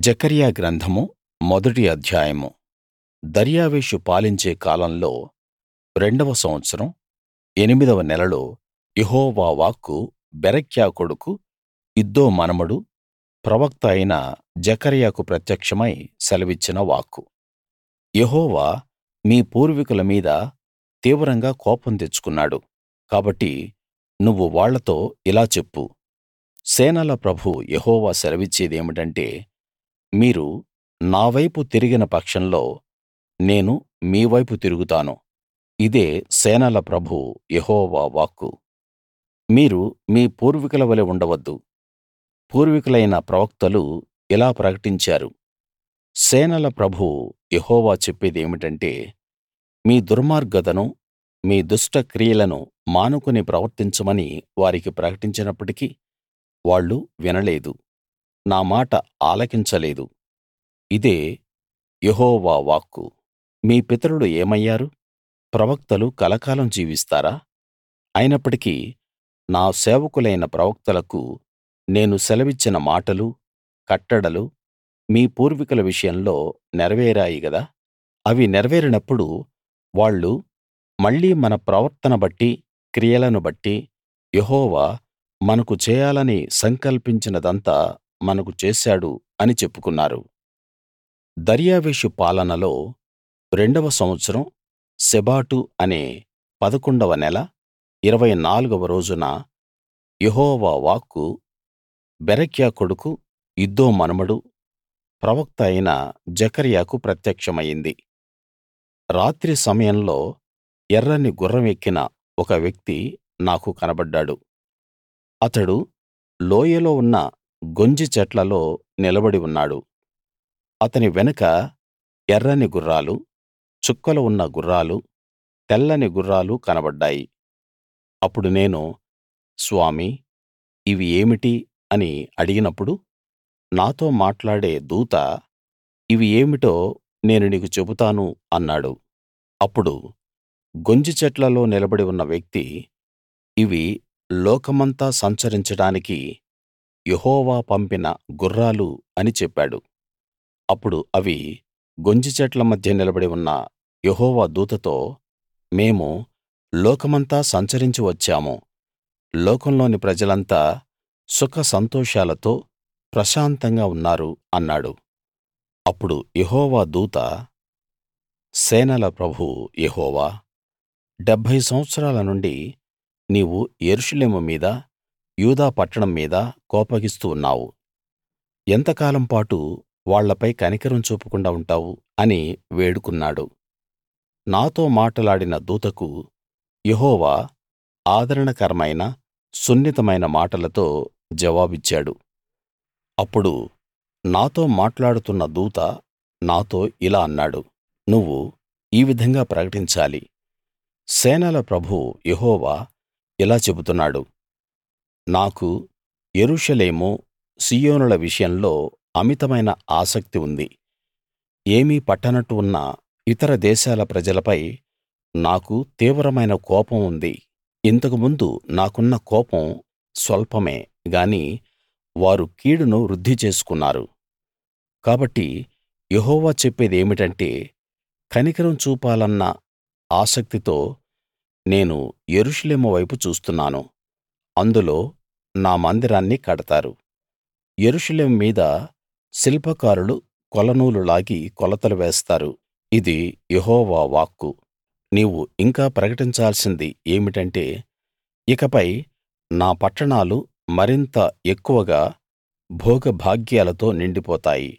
జెకర్యా గ్రంథము మొదటి అధ్యాయము దర్యావేషు పాలించే కాలంలో రెండవ సంవత్సరం ఎనిమిదవ నెలలో యెహోవా వాక్కు బెరక్యా కొడుకు ఇద్దో మనుమడు ప్రవక్త అయిన జెకర్యాకు ప్రత్యక్షమై సెలవిచ్చిన వాక్కు యెహోవా మీ పూర్వీకుల మీద తీవ్రంగా కోపం తెచ్చుకున్నాడు కాబట్టి నువ్వు వాళ్ళతో ఇలా చెప్పు సేనల ప్రభువు యెహోవా సెలవిచ్చేదేమిటంటే మీరు నా వైపు తిరిగిన పక్షంలో నేను మీ వైపు తిరుగుతాను ఇదే సేనల ప్రభువు యెహోవా వాక్కు మీరు మీ పూర్వీకుల వలే ఉండవద్దు పూర్వీకులైన ప్రవక్తలు ఇలా ప్రకటించారు సేనల ప్రభువు యెహోవా చెప్పేదేమిటంటే మీ దుర్మార్గతను మీ దుష్ట క్రియలను మానుకుని ప్రవర్తించమని వారికి ప్రకటించినప్పటికీ వాళ్ళు వినలేదు నా మాట ఆలకించలేదు ఇదే యెహోవా వాక్కు మీ పితరులు ఏమయ్యారు ప్రవక్తలు కలకాలం జీవిస్తారా అయినప్పటికీ నా సేవకులైన ప్రవక్తలకు నేను సెలవిచ్చిన మాటలు కట్టడలు మీ పూర్వీకుల విషయంలో నెరవేరాయి గదా అవి నెరవేరినప్పుడు వాళ్ళు మళ్ళీ మన ప్రవర్తన బట్టి క్రియలను బట్టి యెహోవా మనకు చేయాలని సంకల్పించినదంతా మనకు చేశాడు అని చెప్పుకున్నారు దర్యావేషు పాలనలో రెండవ సంవత్సరం శెబాటు అనే పదకొండవ నెల ఇరవై నాలుగవ రోజున యెహోవా వాక్కు బెరక్యా కొడుకు ఇద్దో మనుమడు ప్రవక్త అయిన జెకర్యాకు ప్రత్యక్షమయింది రాత్రి సమయంలో ఎర్రని గుర్రం ఎక్కిన ఒక వ్యక్తి నాకు కనబడ్డాడు అతడు లోయలో ఉన్న గొంజి చెట్లలో నిలబడి ఉన్నాడు అతని వెనుక ఎర్రని గుర్రాలు చుక్కలు ఉన్న గుర్రాలు తెల్లని గుర్రాలు కనబడ్డాయి అప్పుడు నేను స్వామీ ఇవి ఏమిటి అని అడిగినప్పుడు నాతో మాట్లాడే దూత ఇవి ఏమిటో నేను నీకు చెబుతాను అన్నాడు అప్పుడు గొంజి చెట్లలో నిలబడి ఉన్న వ్యక్తి ఇవి లోకమంతా సంచరించడానికి యెహోవా పంపిన గుర్రాలు అని చెప్పాడు అప్పుడు అవి గొంజి చెట్ల మధ్య నిలబడి ఉన్న యెహోవా దూతతో మేము లోకమంతా సంచరించి వచ్చాము లోకంలోని ప్రజలంతా సుఖ సంతోషాలతో ప్రశాంతంగా ఉన్నారు అన్నాడు అప్పుడు యెహోవా దూత సేనల ప్రభువు యెహోవా డెబ్భై సంవత్సరాల నుండి నీవు యెరూషలేము మీద యూదా పట్టణం మీద కోపగిస్తూ ఉన్నావు ఎంతకాలం పాటు వాళ్ళపై కనికరం చూపకుండా ఉంటావు అని వేడుకున్నాడు నాతో మాటలాడిన దూతకు యెహోవా ఆదరణకరమైన సున్నితమైన మాటలతో జవాబిచ్చాడు అప్పుడు నాతో మాట్లాడుతున్న దూత నాతో ఇలా అన్నాడు నువ్వు ఈ విధంగా ప్రకటించాలి సేనల ప్రభువు యెహోవా ఇలా చెబుతున్నాడు నాకు యెరూషలేము సీయోనుల విషయంలో అమితమైన ఆసక్తి ఉంది ఏమీ పట్టనట్టు ఉన్న ఇతర దేశాల ప్రజలపై నాకు తీవ్రమైన కోపం ఉంది ఇంతకు ముందు నాకున్న కోపం స్వల్పమే గాని వారు కీడును వృద్ధి చేసుకున్నారు కాబట్టి యెహోవా చెప్పేదేమిటంటే కనికరం చూపాలన్న ఆసక్తితో నేను యెరూషలేము వైపు చూస్తున్నాను అందులో నా మందిరాన్ని కడతారు యెరూషలేము మీద శిల్పకారులు కొలనూలు లాగి కొలతలు వేస్తారు ఇది యెహోవా వాక్కు నీవు ఇంకా ప్రకటించాల్సింది ఏమిటంటే ఇకపై నా పట్టణాలు మరింత ఎక్కువగా భోగభాగ్యాలతో నిండిపోతాయి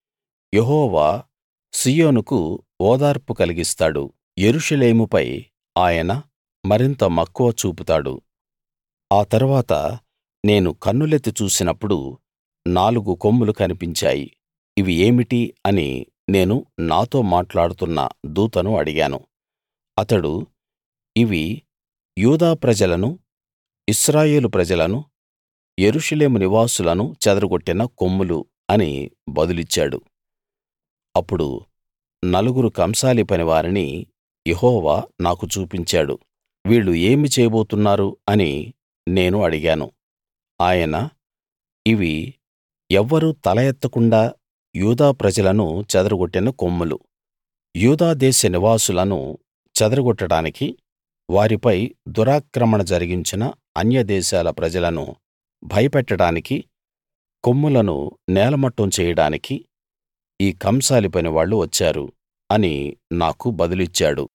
యెహోవా సీయోనుకు ఓదార్పు కలిగిస్తాడు యెరూషలేముపై ఆయన మరింత మక్కువ చూపుతాడు ఆ తరువాత నేను కన్నులెత్తి చూసినప్పుడు నాలుగు కొమ్ములు కనిపించాయి ఇవి ఏమిటి అని నేను నాతో మాట్లాడుతున్న దూతను అడిగాను అతడు ఇవి యూదా ప్రజలను ఇశ్రాయేలు ప్రజలను యెరూషలేము నివాసులను చెదరగొట్టిన కొమ్ములు అని బదులిచ్చాడు అప్పుడు నలుగురు కంసాలి పనివారిని యెహోవా నాకు చూపించాడు వీళ్ళు ఏమి చేయబోతున్నారు అని నేను అడిగాను ఆయన ఇవి ఎవ్వరూ తల ఎత్తకుండా యూదా ప్రజలను చెదరగొట్టిన కొమ్ములు యూదా దేశ నివాసులను చెదరగొట్టడానికి వారిపై దురాక్రమణ జరిగించిన అన్యదేశాల ప్రజలను భయపెట్టడానికి కొమ్ములను నేలమట్టం చేయడానికి ఈ కంసాలి పనివాళ్ళు వచ్చారు అని నాకు బదులిచ్చాడు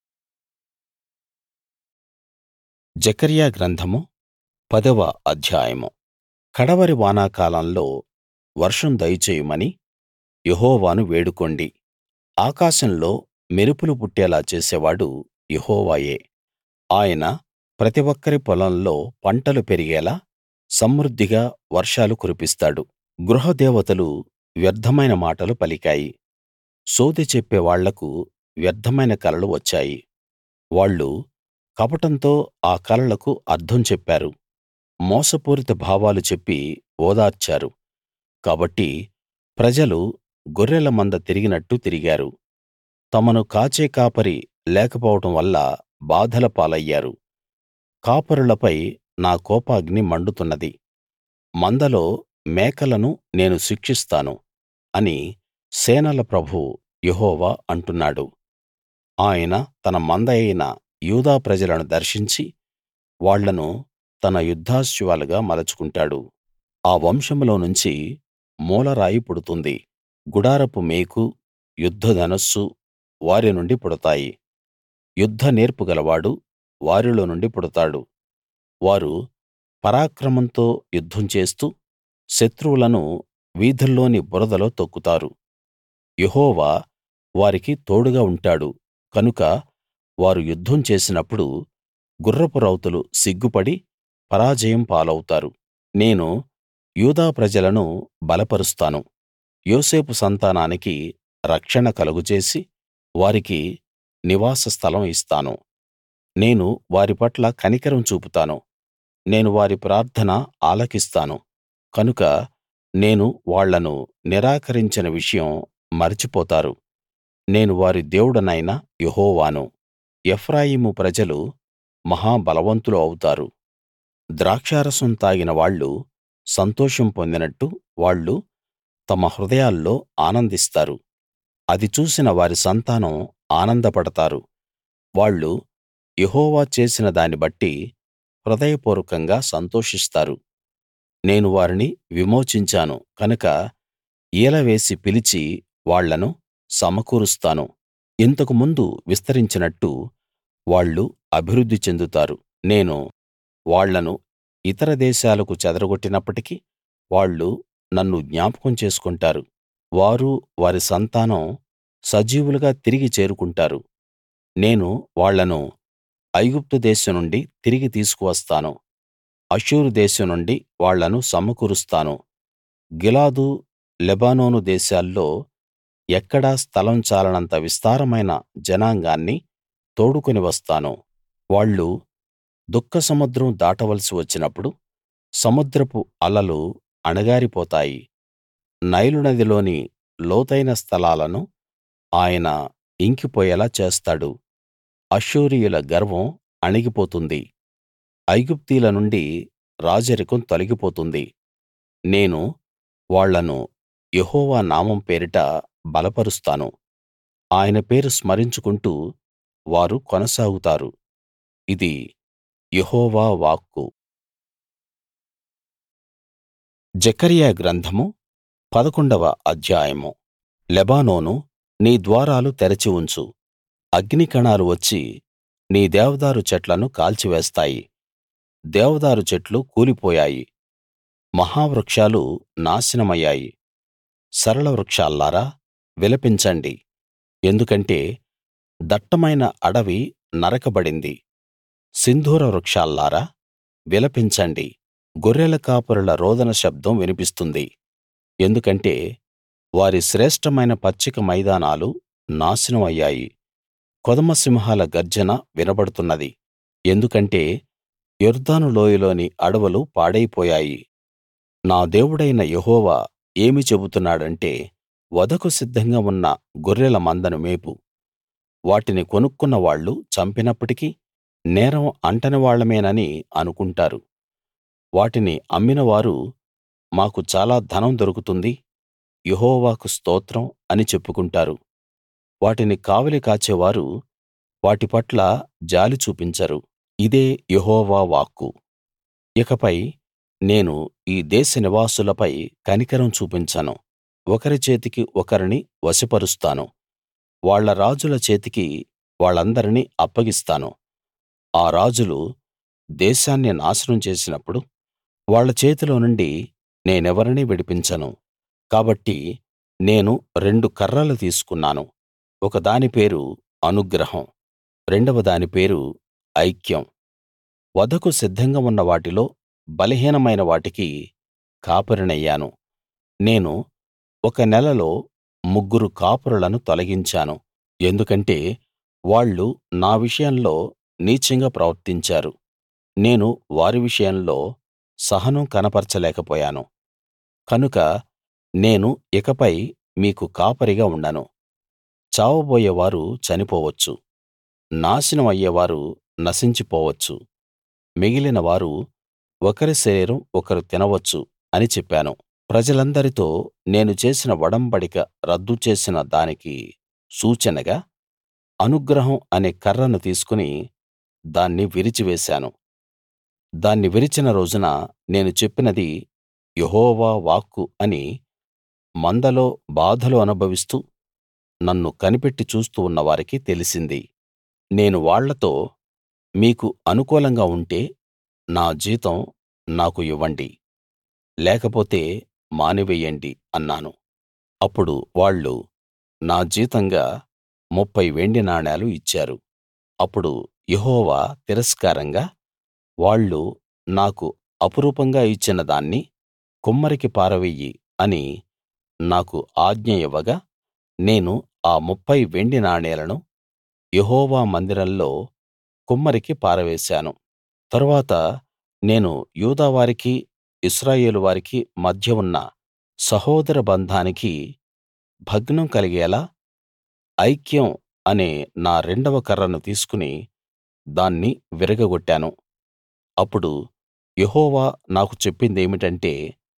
జెకర్యా గ్రంథము పదవ అధ్యాయము కడవరి వానాకాలంలో వర్షం దయచేయమని యెహోవాను వేడుకోండి ఆకాశంలో మెరుపులు పుట్టేలా చేసేవాడు యెహోవాయే ఆయన ప్రతి ఒక్కరి పొలంలో పంటలు పెరిగేలా సమృద్ధిగా వర్షాలు కురిపిస్తాడు గృహదేవతలు వ్యర్థమైన మాటలు పలికాయి సోదె చెప్పే వాళ్లకు వ్యర్థమైన కలలు వచ్చాయి వాళ్ళు కపటంతో ఆ కలలకు అర్థం చెప్పారు మోసపూరిత భావాలు చెప్పి ఓదార్చారు కాబట్టి ప్రజలు గొర్రెల మంద తిరిగినట్టు తిరిగారు తమను కాచే కాపరి లేకపోవడం వల్ల బాధల పాలయ్యారు కాపరులపై నా కోపాగ్ని మండుతున్నది మందలో మేకలను నేను శిక్షిస్తాను అని సేనల ప్రభువు యెహోవా అంటున్నాడు ఆయన తన మందయైన యూదా ప్రజలను దర్శించి వాళ్ళను తన యుద్ధాశ్వాలుగా మలచుకుంటాడు ఆ వంశంలో నుంచి మూలరాయి పుడుతుంది గుడారపు మేకు యుద్ధ ధనస్సు వారి నుండి పుడతాయి యుద్ధ నేర్పు గలవాడు వారిలో నుండి పుడతాడు వారు పరాక్రమంతో యుద్ధం చేస్తూ శత్రువులను వీధుల్లోని బురదలో తొక్కుతారు యెహోవా వారికి తోడుగా ఉంటాడు కనుక వారు యుద్ధం చేసినప్పుడు గుర్రపు రౌతులు సిగ్గుపడి పరాజయం పాలవుతారు నేను యూదా ప్రజలను బలపరుస్తాను యోసేపు సంతానానికి రక్షణ కలుగజేసి వారికి నివాస స్థలం ఇస్తాను నేను వారి పట్ల కనికరం చూపుతాను నేను వారి ప్రార్థన ఆలకిస్తాను కనుక నేను వాళ్ళను నిరాకరించిన విషయం మరచిపోతారు నేను వారి దేవుడనైన యెహోవాను ఎఫ్రాయిము ప్రజలు మహా బలవంతులు అవుతారు ద్రాక్షారసం తాగిన వాళ్ళు సంతోషం పొందినట్టు వాళ్ళు తమ హృదయాల్లో ఆనందిస్తారు అది చూసిన వారి సంతానం ఆనందపడతారు వాళ్ళు యెహోవా చేసిన దాన్ని బట్టి హృదయపూర్వకంగా సంతోషిస్తారు నేను వారిని విమోచించాను కనుక ఈల వేసి పిలిచి వాళ్ళను సమకూరుస్తాను ఇంతకు ముందు విస్తరించినట్టు వాళ్ళు అభివృద్ధి చెందుతారు నేను వాళ్ళను ఇతర దేశాలకు చెదరగొట్టినప్పటికీ వాళ్ళు నన్ను జ్ఞాపకం చేసుకుంటారు వారు వారి సంతానం సజీవులుగా తిరిగి చేరుకుంటారు నేను వాళ్ళను ఐగుప్తు దేశం నుండి తిరిగి తీసుకువస్తాను అష్షూరు దేశం నుండి వాళ్ళను సమకూరుస్తాను గిలాదు లెబానోను దేశాల్లో ఎక్కడా స్థలం చాలనంత విస్తారమైన జనాంగాన్ని తోడుకుని వస్తాను వాళ్ళు దుఃఖసముద్రం దాటవలసి వచ్చినప్పుడు సముద్రపు అలలు అణగారిపోతాయి నైలు నదిలోని లోతైన స్థలాలను ఆయన ఇంకిపోయేలా చేస్తాడు అష్షూరీయుల గర్వం అణిగిపోతుంది ఐగుప్తీయుల నుండి రాజరికం తొలగిపోతుంది నేను వాళ్ళను యెహోవా నామం పేరిట బలపరుస్తాను ఆయన పేరు స్మరించుకుంటూ వారు కొనసాగుతారు ఇది యెహోవా వాక్కు జెకర్యా గ్రంథము పదకొండవ అధ్యాయము లెబానోను నీ ద్వారాలు తెరచి ఉంచు అగ్నికణాలు వచ్చి నీ దేవదారు చెట్లను కాల్చివేస్తాయి దేవదారు చెట్లు కూలిపోయాయి మహావృక్షాలు నాశనమయ్యాయి సరళ వృక్షాల్లారా విలపించండి ఎందుకంటే దట్టమైన అడవి నరకబడింది సింధూర వృక్షాల్లారా విలపించండి గొర్రెల కాపరుల రోదన శబ్దం వినిపిస్తుంది ఎందుకంటే వారి శ్రేష్ఠమైన పచ్చిక మైదానాలు నాశనం అయ్యాయి కొదమ సింహాల గర్జన వినబడుతున్నది ఎందుకంటే యొర్దాను లోయలోని అడవులు పాడైపోయాయి నా దేవుడైన యెహోవా ఏమి చెబుతున్నాడంటే వధకు సిద్ధంగా ఉన్న గొర్రెల మందను మేపు వాటిని కొనుక్కున్న వాళ్ళు చంపినప్పటికీ నేరం అంటని వాళ్ళమేనని అనుకుంటారు వాటిని అమ్మినవారు మాకు చాలా ధనం దొరుకుతుంది యెహోవాకు స్తోత్రం అని చెప్పుకుంటారు వాటిని కావలి కాచేవారు వాటి పట్ల జాలి చూపించరు ఇదే యెహోవా వాక్కు ఇకపై నేను ఈ దేశ నివాసులపై కనికరం చూపించను ఒకరి చేతికి ఒకరిని వశపరుస్తాను వాళ్ళ రాజుల చేతికి వాళ్ళందరినీ అప్పగిస్తాను ఆ రాజులు దేశాన్ని నాశనం చేసినప్పుడు వాళ్ళ చేతిలో నుండి నేనెవరినీ విడిపించను కాబట్టి నేను రెండు కర్రలు తీసుకున్నాను ఒక దాని పేరు అనుగ్రహం రెండవ దాని పేరు ఐక్యం వధకు సిద్ధంగా ఉన్న వాటిలో బలహీనమైన వాటికి కాపరినయ్యాను నేను ఒక నెలలో ముగ్గురు కాపరులను తొలగించాను ఎందుకంటే వాళ్ళు నా విషయంలో నీచంగా ప్రవర్తించారు నేను వారి విషయంలో సహనం కనపరచలేకపోయాను కనుక నేను ఇకపై మీకు కాపరిగా ఉండను చావబోయేవారు చనిపోవచ్చు నాశనం అయ్యేవారు నశించిపోవచ్చు మిగిలిన వారు ఒకరి శరీరం ఒకరు తినవచ్చు అని చెప్పాను ప్రజలందరితో నేను చేసిన ఒడంబడిక రద్దు చేసిన దానికి సూచనగా అనుగ్రహం అనే కర్రను తీసుకుని దాన్ని విరిచివేశాను దాన్ని విరిచిన రోజున నేను చెప్పినది యెహోవా వాక్కు అని మందలో బాధలు అనుభవిస్తూ నన్ను కనిపెట్టి చూస్తూ ఉన్న వారికి తెలిసింది నేను వాళ్ళతో మీకు అనుకూలంగా ఉంటే నా జీతం నాకు ఇవ్వండి లేకపోతే మానివెయ్యండి అన్నాను అప్పుడు వాళ్ళు నా జీతంగా ముప్ఫై వెండి నాణేలు ఇచ్చారు అప్పుడు యెహోవా తిరస్కారంగా వాళ్ళు నాకు అపురూపంగా ఇచ్చిన దాన్ని కుమ్మరికి పారవెయ్యి అని నాకు ఆజ్ఞ ఇవ్వగా నేను ఆ ముప్ఫై వెండి నాణేలను యెహోవా మందిరంలో కుమ్మరికి పారవేశాను తరువాత నేను యూదా వారికి ఇశ్రాయేలు వారికి మధ్య ఉన్న సహోదర బంధానికి భగ్నం కలిగేలా ఐక్యం అనే నా రెండవ కర్రను తీసుకుని దాన్ని విరగగొట్టాను అప్పుడు యెహోవా నాకు చెప్పిందేమిటంటే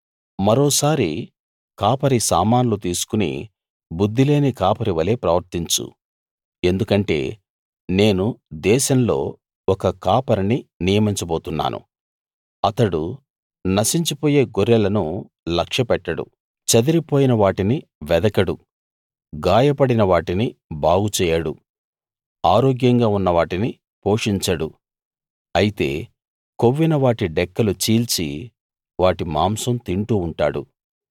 మరోసారి కాపరి సామాన్లు తీసుకుని బుద్ధిలేని కాపరి వలే ప్రవర్తించు ఎందుకంటే నేను దేశంలో ఒక కాపరిని నియమించబోతున్నాను అతడు నశించిపోయే గొర్రెలను లక్ష్యపెట్టడు చెదిరిపోయిన వాటిని వెదకడు గాయపడిన వాటిని బాగు చేయడు ఆరోగ్యంగా ఉన్న వాటిని పోషించడు అయితే కొవ్విన వాటి డెక్కలు చీల్చి వాటి మాంసం తింటూ ఉంటాడు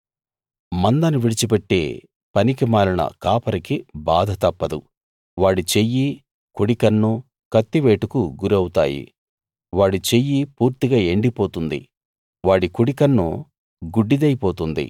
మందను విడిచిపెట్టే పనికిమాలిన కాపరికి బాధ తప్పదు వాడి చెయ్యి కుడికన్ను కత్తివేటుకు గురవుతాయి వాడి చెయ్యి పూర్తిగా ఎండిపోతుంది వాడి కుడికన్ను గుడ్డిదైపోతుంది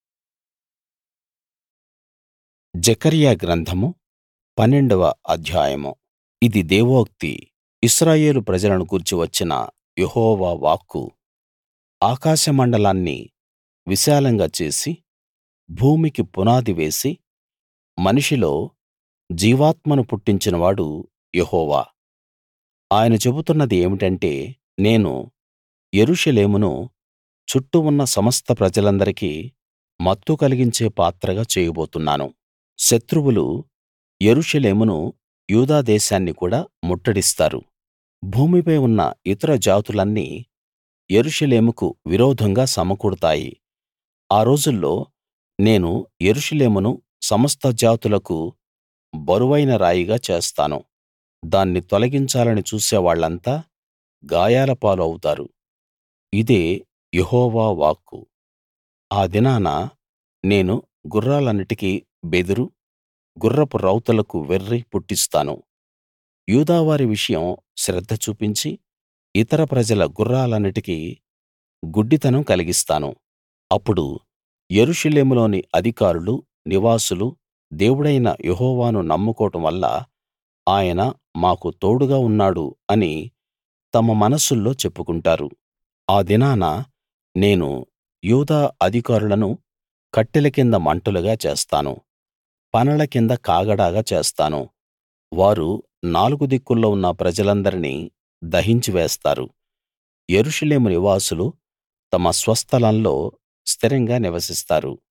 జెకర్యా గ్రంథము పన్నెండవ అధ్యాయము ఇది దేవోక్తి ఇశ్రాయేలు ప్రజలను గూర్చి వచ్చిన యెహోవా వాక్కు ఆకాశమండలాన్ని విశాలంగా చేసి భూమికి పునాది వేసి మనిషిలో జీవాత్మను పుట్టించినవాడు యెహోవా ఆయన చెబుతున్నది ఏమిటంటే నేను యెరూషలేమును చుట్టూ ఉన్న సమస్త ప్రజలందరికీ మత్తు కలిగించే పాత్రగా చేయబోతున్నాను శత్రువులు యెరూషలేమును యూదా దేశాన్ని కూడా ముట్టడిస్తారు భూమిపై ఉన్న ఇతర జాతులన్నీ యెరూషలేముకు విరోధంగా సమకూడతాయి ఆ రోజుల్లో నేను యెరూషలేమును సమస్త జాతులకు బరువైన రాయిగా చేస్తాను దాన్ని తొలగించాలని చూసే వాళ్ళంతా గాయాల పాలు అవుతారు ఇదే యెహోవా వాక్కు ఆ దినాన నేను గుర్రాలన్నిటికీ బెదురు గుర్రపు రౌతులకు వెర్రి పుట్టిస్తాను యూదావారి విషయం శ్రద్ధ చూపించి ఇతర ప్రజల గుర్రాలన్నిటికీ గుడ్డితనం కలిగిస్తాను అప్పుడు యెరూషలేములోని అధికారులు నివాసులు దేవుడైన యెహోవాను నమ్ముకోవడం వల్ల ఆయన మాకు తోడుగా ఉన్నాడు అని తమ మనస్సుల్లో చెప్పుకుంటారు ఆ దినాన నేను యూదా అధికారులను కట్టెల కింద మంటలుగా చేస్తాను పనల కింద కాగడాగా చేస్తాను వారు నాలుగు దిక్కుల్లో ఉన్న ప్రజలందరినీ దహించి వేస్తారు యెరూషలేము నివాసులు తమ స్వస్థలంలో స్థిరంగా నివసిస్తారు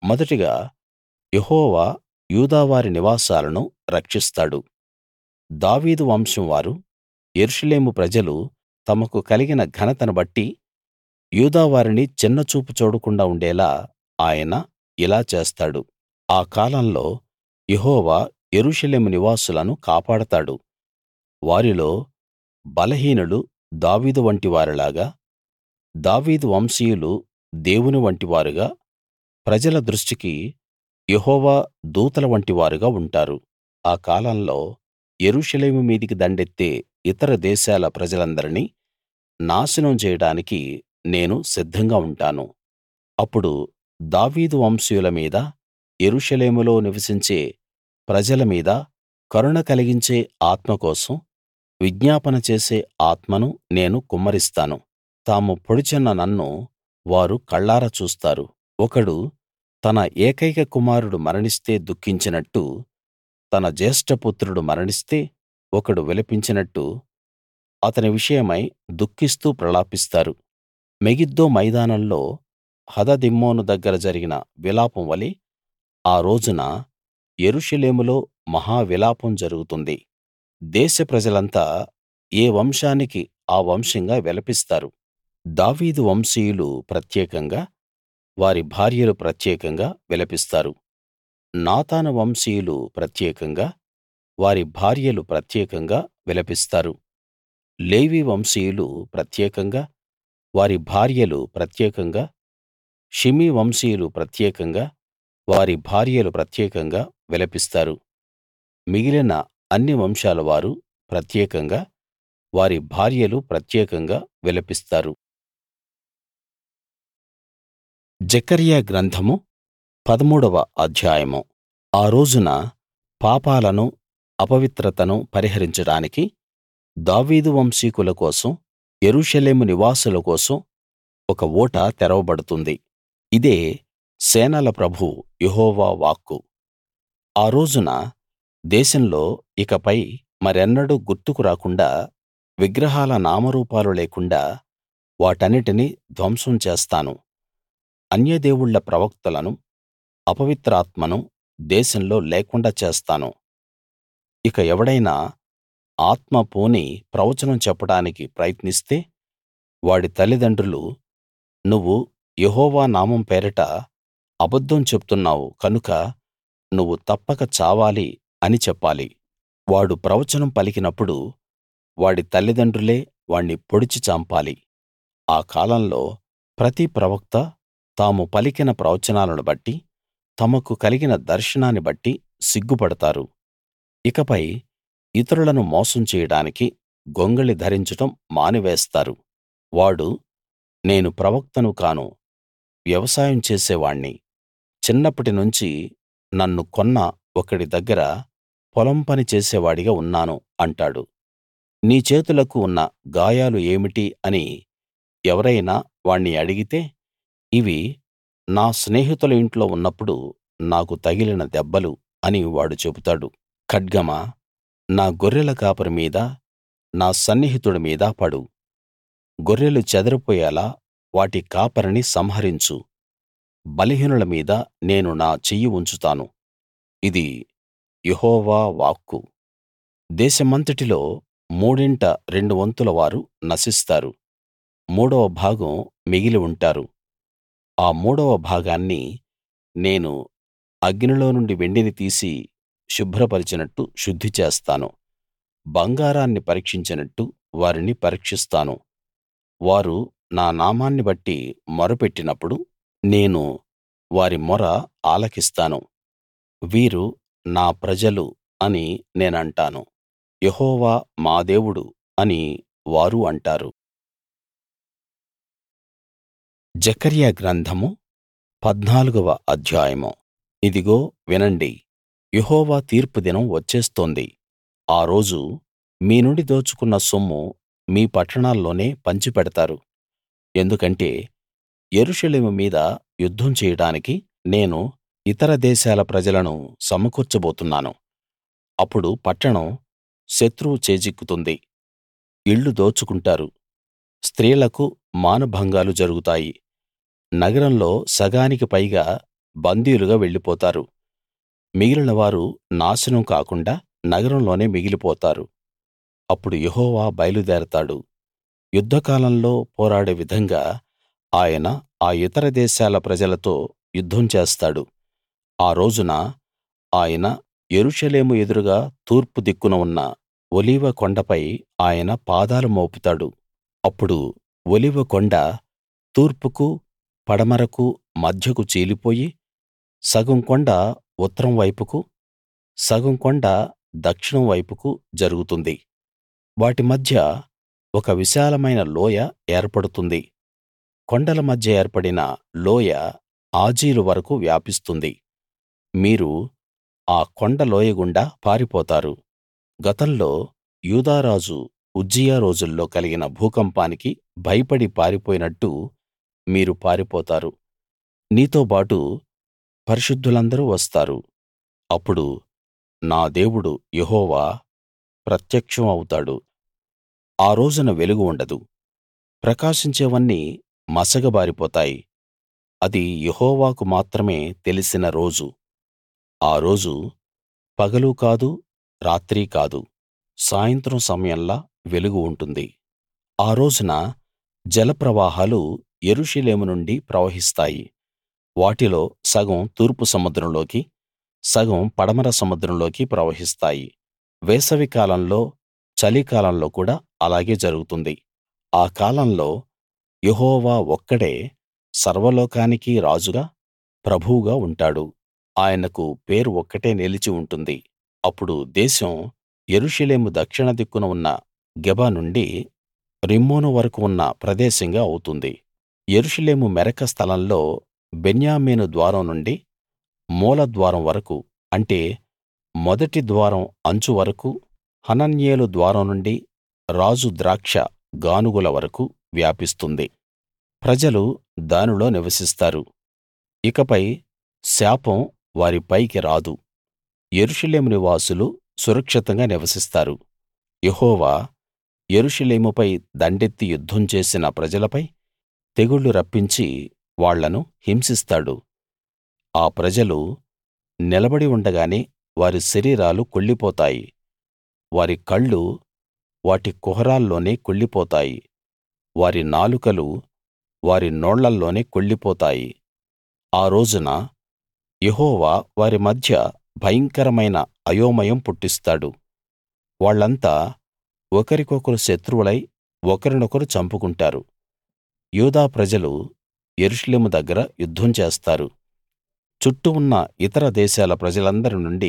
మొదటిగా యెహోవా యూదావారి నివాసాలను రక్షిస్తాడు దావీదు వంశం వారు యెరూషలేము ప్రజలు తమకు కలిగిన ఘనతను బట్టి యూదావారిని చిన్నచూపు చూడకుండా ఉండేలా ఆయన ఇలా చేస్తాడు ఆ కాలంలో యెహోవా యెరూషలేము నివాసులను కాపాడతాడు వారిలో బలహీనులు దావీదు వంటి వారిలాగా దావీదు వంశీయులు దేవుని వంటివారుగా ప్రజల దృష్టికి యెహోవా దూతల వంటివారుగా ఉంటారు ఆ కాలంలో యెరూషలేము మీదికి దండెత్తే ఇతర దేశాల ప్రజలందరినీ నాశనం చేయడానికి నేను సిద్ధంగా ఉంటాను అప్పుడు దావీదు వంశీయుల మీద యెరూషలేములో నివసించే ప్రజల మీద కరుణ కలిగించే ఆత్మ కోసం విజ్ఞాపన చేసే ఆత్మను నేను కుమ్మరిస్తాను తాము పొడిచిన నన్ను వారు కళ్ళారా చూస్తారు ఒకడు తన ఏకైక కుమారుడు మరణిస్తే దుఃఖించినట్టు తన జ్యేష్ఠపుత్రుడు మరణిస్తే ఒకడు విలపించినట్టు అతని విషయమై దుఃఖిస్తూ ప్రలాపిస్తారు మెగిద్దో మైదానంలో హదదిమ్మోను దగ్గర జరిగిన విలాపం వలె ఆ రోజున యెరూషలేములో మహా విలాపం జరుగుతుంది దేశ ప్రజలంతా ఏ వంశానికి ఆ వంశంగా విలపిస్తారు దావీదు వంశీయులు ప్రత్యేకంగా వారి భార్యలు ప్రత్యేకంగా విలపిస్తారు నాతాను వంశీయులు ప్రత్యేకంగా వారి భార్యలు ప్రత్యేకంగా విలపిస్తారు లేవీ వంశీయులు ప్రత్యేకంగా వారి భార్యలు ప్రత్యేకంగా షిమీ వంశీయులు ప్రత్యేకంగా వారి భార్యలు ప్రత్యేకంగా విలపిస్తారు మిగిలిన అన్ని వంశాల వారు ప్రత్యేకంగా వారి భార్యలు ప్రత్యేకంగా విలపిస్తారు జెకర్యా గ్రంథము పదమూడవ అధ్యాయము ఆ రోజున పాపాలను అపవిత్రతను పరిహరించడానికి దావీదు వంశీకుల కోసం యెరూషలేము నివాసుల కోసం ఒక ఊట తెరవబడుతుంది ఇదే సేనల ప్రభువు యెహోవా వాక్కు ఆ రోజున దేశంలో ఇకపై మరెన్నడూ గుర్తుకు రాకుండా విగ్రహాల నామరూపాలు లేకుండా వాటన్నిటినీ ధ్వంసం చేస్తాను అన్యదేవుళ్ళ ప్రవక్తలను అపవిత్రాత్మను దేశంలో లేకుండా చేస్తాను ఇక ఎవడైనా ఆత్మ పూని ప్రవచనం చెప్పడానికి ప్రయత్నిస్తే వాడి తల్లిదండ్రులు నువ్వు యెహోవా నామం పేరట అబద్ధం చెప్తున్నావు కనుక నువ్వు తప్పక చావాలి అని చెప్పాలి వాడు ప్రవచనం పలికినప్పుడు వాడి తల్లిదండ్రులే వాణ్ణి పొడిచి చంపాలి ఆ కాలంలో ప్రతి ప్రవక్త తాము పలికిన ప్రవచనాలను బట్టి తమకు కలిగిన దర్శనాన్ని బట్టి సిగ్గుపడతారు ఇకపై ఇతరులను మోసం చేయడానికి గొంగళి ధరించడం మానివేస్తారు వాడు నేను ప్రవక్తను కాను వ్యవసాయం చేసేవాణ్ణి చిన్నప్పటి నుంచి నన్ను కొన్న ఒకడి దగ్గర పొలం పని చేసేవాడిగా ఉన్నాను అంటాడు నీ చేతులకు ఉన్న గాయాలు ఏమిటి అని ఎవరైనా వాణ్ణి అడిగితే ఇవి నా స్నేహితుల ఇంట్లో ఉన్నప్పుడు నాకు తగిలిన దెబ్బలు అని వాడు చెబుతాడు ఖడ్గమా నా గొర్రెల కాపరి మీద నా సన్నిహితుడి మీద పడు గొర్రెలు చెదరిపోయేలా వాటి కాపరిని సంహరించు బలహీనుల మీద నేను నా చెయ్యి ఉంచుతాను ఇది యెహోవా వాక్కు దేశమంతటిలో మూడింట రెండు వంతుల వారు నశిస్తారు మూడవ భాగం మిగిలి ఉంటారు ఆ మూడవ భాగాన్ని నేను అగ్నిలో నుండి వెండిని తీసి శుభ్రపరిచినట్టు శుద్ధి చేస్తాను బంగారాన్ని పరీక్షించినట్టు వారిని పరీక్షిస్తాను వారు నా నామాన్ని బట్టి మొరపెట్టినప్పుడు నేను వారి మొర ఆలకిస్తాను వీరు నా ప్రజలు అని నేనంటాను యెహోవా మా దేవుడు అని వారు అంటారు జెకర్యా గ్రంథము పద్నాలుగవ అధ్యాయము ఇదిగో వినండి యెహోవా తీర్పు దినం వచ్చేస్తోంది ఆ రోజు మీ నుండి దోచుకున్న సొమ్ము మీ పట్టణాల్లోనే పంచిపెడతారు ఎందుకంటే యెరూషలేము మీద యుద్ధం చేయడానికి నేను ఇతర దేశాల ప్రజలను సమకూర్చబోతున్నాను అప్పుడు పట్టణం శత్రువు చేజిక్కుతుంది ఇళ్ళు దోచుకుంటారు స్త్రీలకు మానభంగాలు జరుగుతాయి నగరంలో సగానికి పైగా బందీలుగా వెళ్ళిపోతారు మిగిలిన వారు నాశనం కాకుండా నగరంలోనే మిగిలిపోతారు అప్పుడు యెహోవా బయలుదేరతాడు యుద్ధకాలంలో పోరాడే విధంగా ఆయన ఆ ఇతర దేశాల ప్రజలతో యుద్ధం చేస్తాడు ఆ రోజున ఆయన యెరూషలేము ఎదురుగా తూర్పు దిక్కున ఉన్న ఒలీవ కొండపై ఆయన పాదాలు మోపుతాడు అప్పుడు ఒలీవ కొండ తూర్పుకు పడమరకు మధ్యకు చీలిపోయి సగం కొండ ఉత్తరం వైపుకు సగం కొండ దక్షిణం వైపుకు జరుగుతుంది వాటి మధ్య ఒక విశాలమైన లోయ ఏర్పడుతుంది కొండల మధ్య ఏర్పడిన లోయ ఆజీలు వరకూ వ్యాపిస్తుంది మీరు ఆ కొండ లోయ గుండా పారిపోతారు గతంలో యూదా రాజు ఉజ్జియా రోజుల్లో కలిగిన భూకంపానికి భయపడి పారిపోయినట్టు మీరు పారిపోతారు నీతోబాటు పరిశుద్ధులందరూ వస్తారు అప్పుడు నా దేవుడు యెహోవా ప్రత్యక్షం అవుతాడు ఆ రోజున వెలుగు ఉండదు ప్రకాశించేవన్నీ మసకబారిపోతాయి అది యెహోవాకు మాత్రమే తెలిసిన రోజు ఆ రోజు పగలూ కాదు రాత్రీ కాదు సాయంత్రం సమయంలా వెలుగు ఉంటుంది ఆ రోజున జలప్రవాహాలు యెరూషలేము నుండి ప్రవహిస్తాయి వాటిలో సగం తూర్పు సముద్రంలోకి సగం పడమర సముద్రంలోకి ప్రవహిస్తాయి వేసవి కాలంలో చలికాలంలో కూడా అలాగే జరుగుతుంది ఆ కాలంలో యెహోవా ఒక్కడే సర్వలోకానికీ రాజుగా ప్రభువుగా ఉంటాడు ఆయనకు పేరు ఒక్కటే నిలిచి ఉంటుంది అప్పుడు దేశం యెరూషలేము దక్షిణ దిక్కున ఉన్న గెబ నుండి రిమ్మోను వరకు ఉన్న ప్రదేశంగా అవుతుంది యెరూషలేము మెరక స్థలంలో బెన్యామీను ద్వారం నుండి మూల ద్వారం వరకు అంటే మొదటి ద్వారం అంచు వరకు హనన్యేలు ద్వారం నుండి రాజు ద్రాక్ష గానుగుల వరకు వ్యాపిస్తుంది ప్రజలు దానిలో నివసిస్తారు ఇకపై శాపం వారి పైకి రాదు యెరూషలేము నివాసులు సురక్షితంగా నివసిస్తారు యెహోవా యెరూషలేముపై దండెత్తి యుద్ధం చేసిన ప్రజలపై తెగుళ్లు రప్పించి వాళ్ళను హింసిస్తాడు ఆ ప్రజలు నిలబడి ఉండగానే వారి శరీరాలు కుళ్ళిపోతాయి వారి కళ్ళు వాటి కుహరాల్లోనే కుళ్ళిపోతాయి వారి నాలుకలు వారి నోళ్లల్లోనే కుళ్ళిపోతాయి ఆ రోజున యెహోవా వారి మధ్య భయంకరమైన అయోమయం పుట్టిస్తాడు వాళ్ళంతా ఒకరికొకరు శత్రువులై ఒకరినొకరు చంపుకుంటారు యూదా ప్రజలు యెరూషలేము దగ్గర యుద్ధం చేస్తారు చుట్టూ ఉన్న ఇతర దేశాల ప్రజలందరి నుండి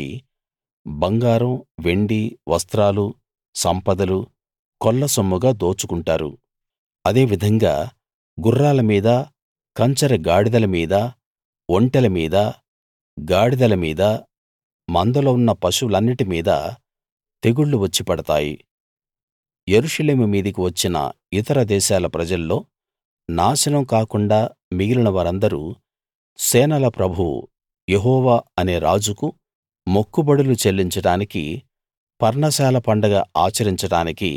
బంగారం వెండి వస్త్రాలు సంపదలు కొల్లసొమ్ముగా దోచుకుంటారు అదే విధంగా గుర్రాల మీద కంచర గాడిదల మీద ఒంటెల మీద గాడిదల మీద మందలో ఉన్న పశువులన్నిటి మీద తెగుళ్లు వచ్చి పడతాయి యెరూషలేము మీదికి వచ్చిన ఇతర దేశాల ప్రజల్లో నాశనం కాకుండా మిగిలిన వారందరూ సేనల ప్రభువు యెహోవా అనే రాజుకు మొక్కుబడులు చెల్లించడానికి పర్ణశాల పండగ ఆచరించడానికి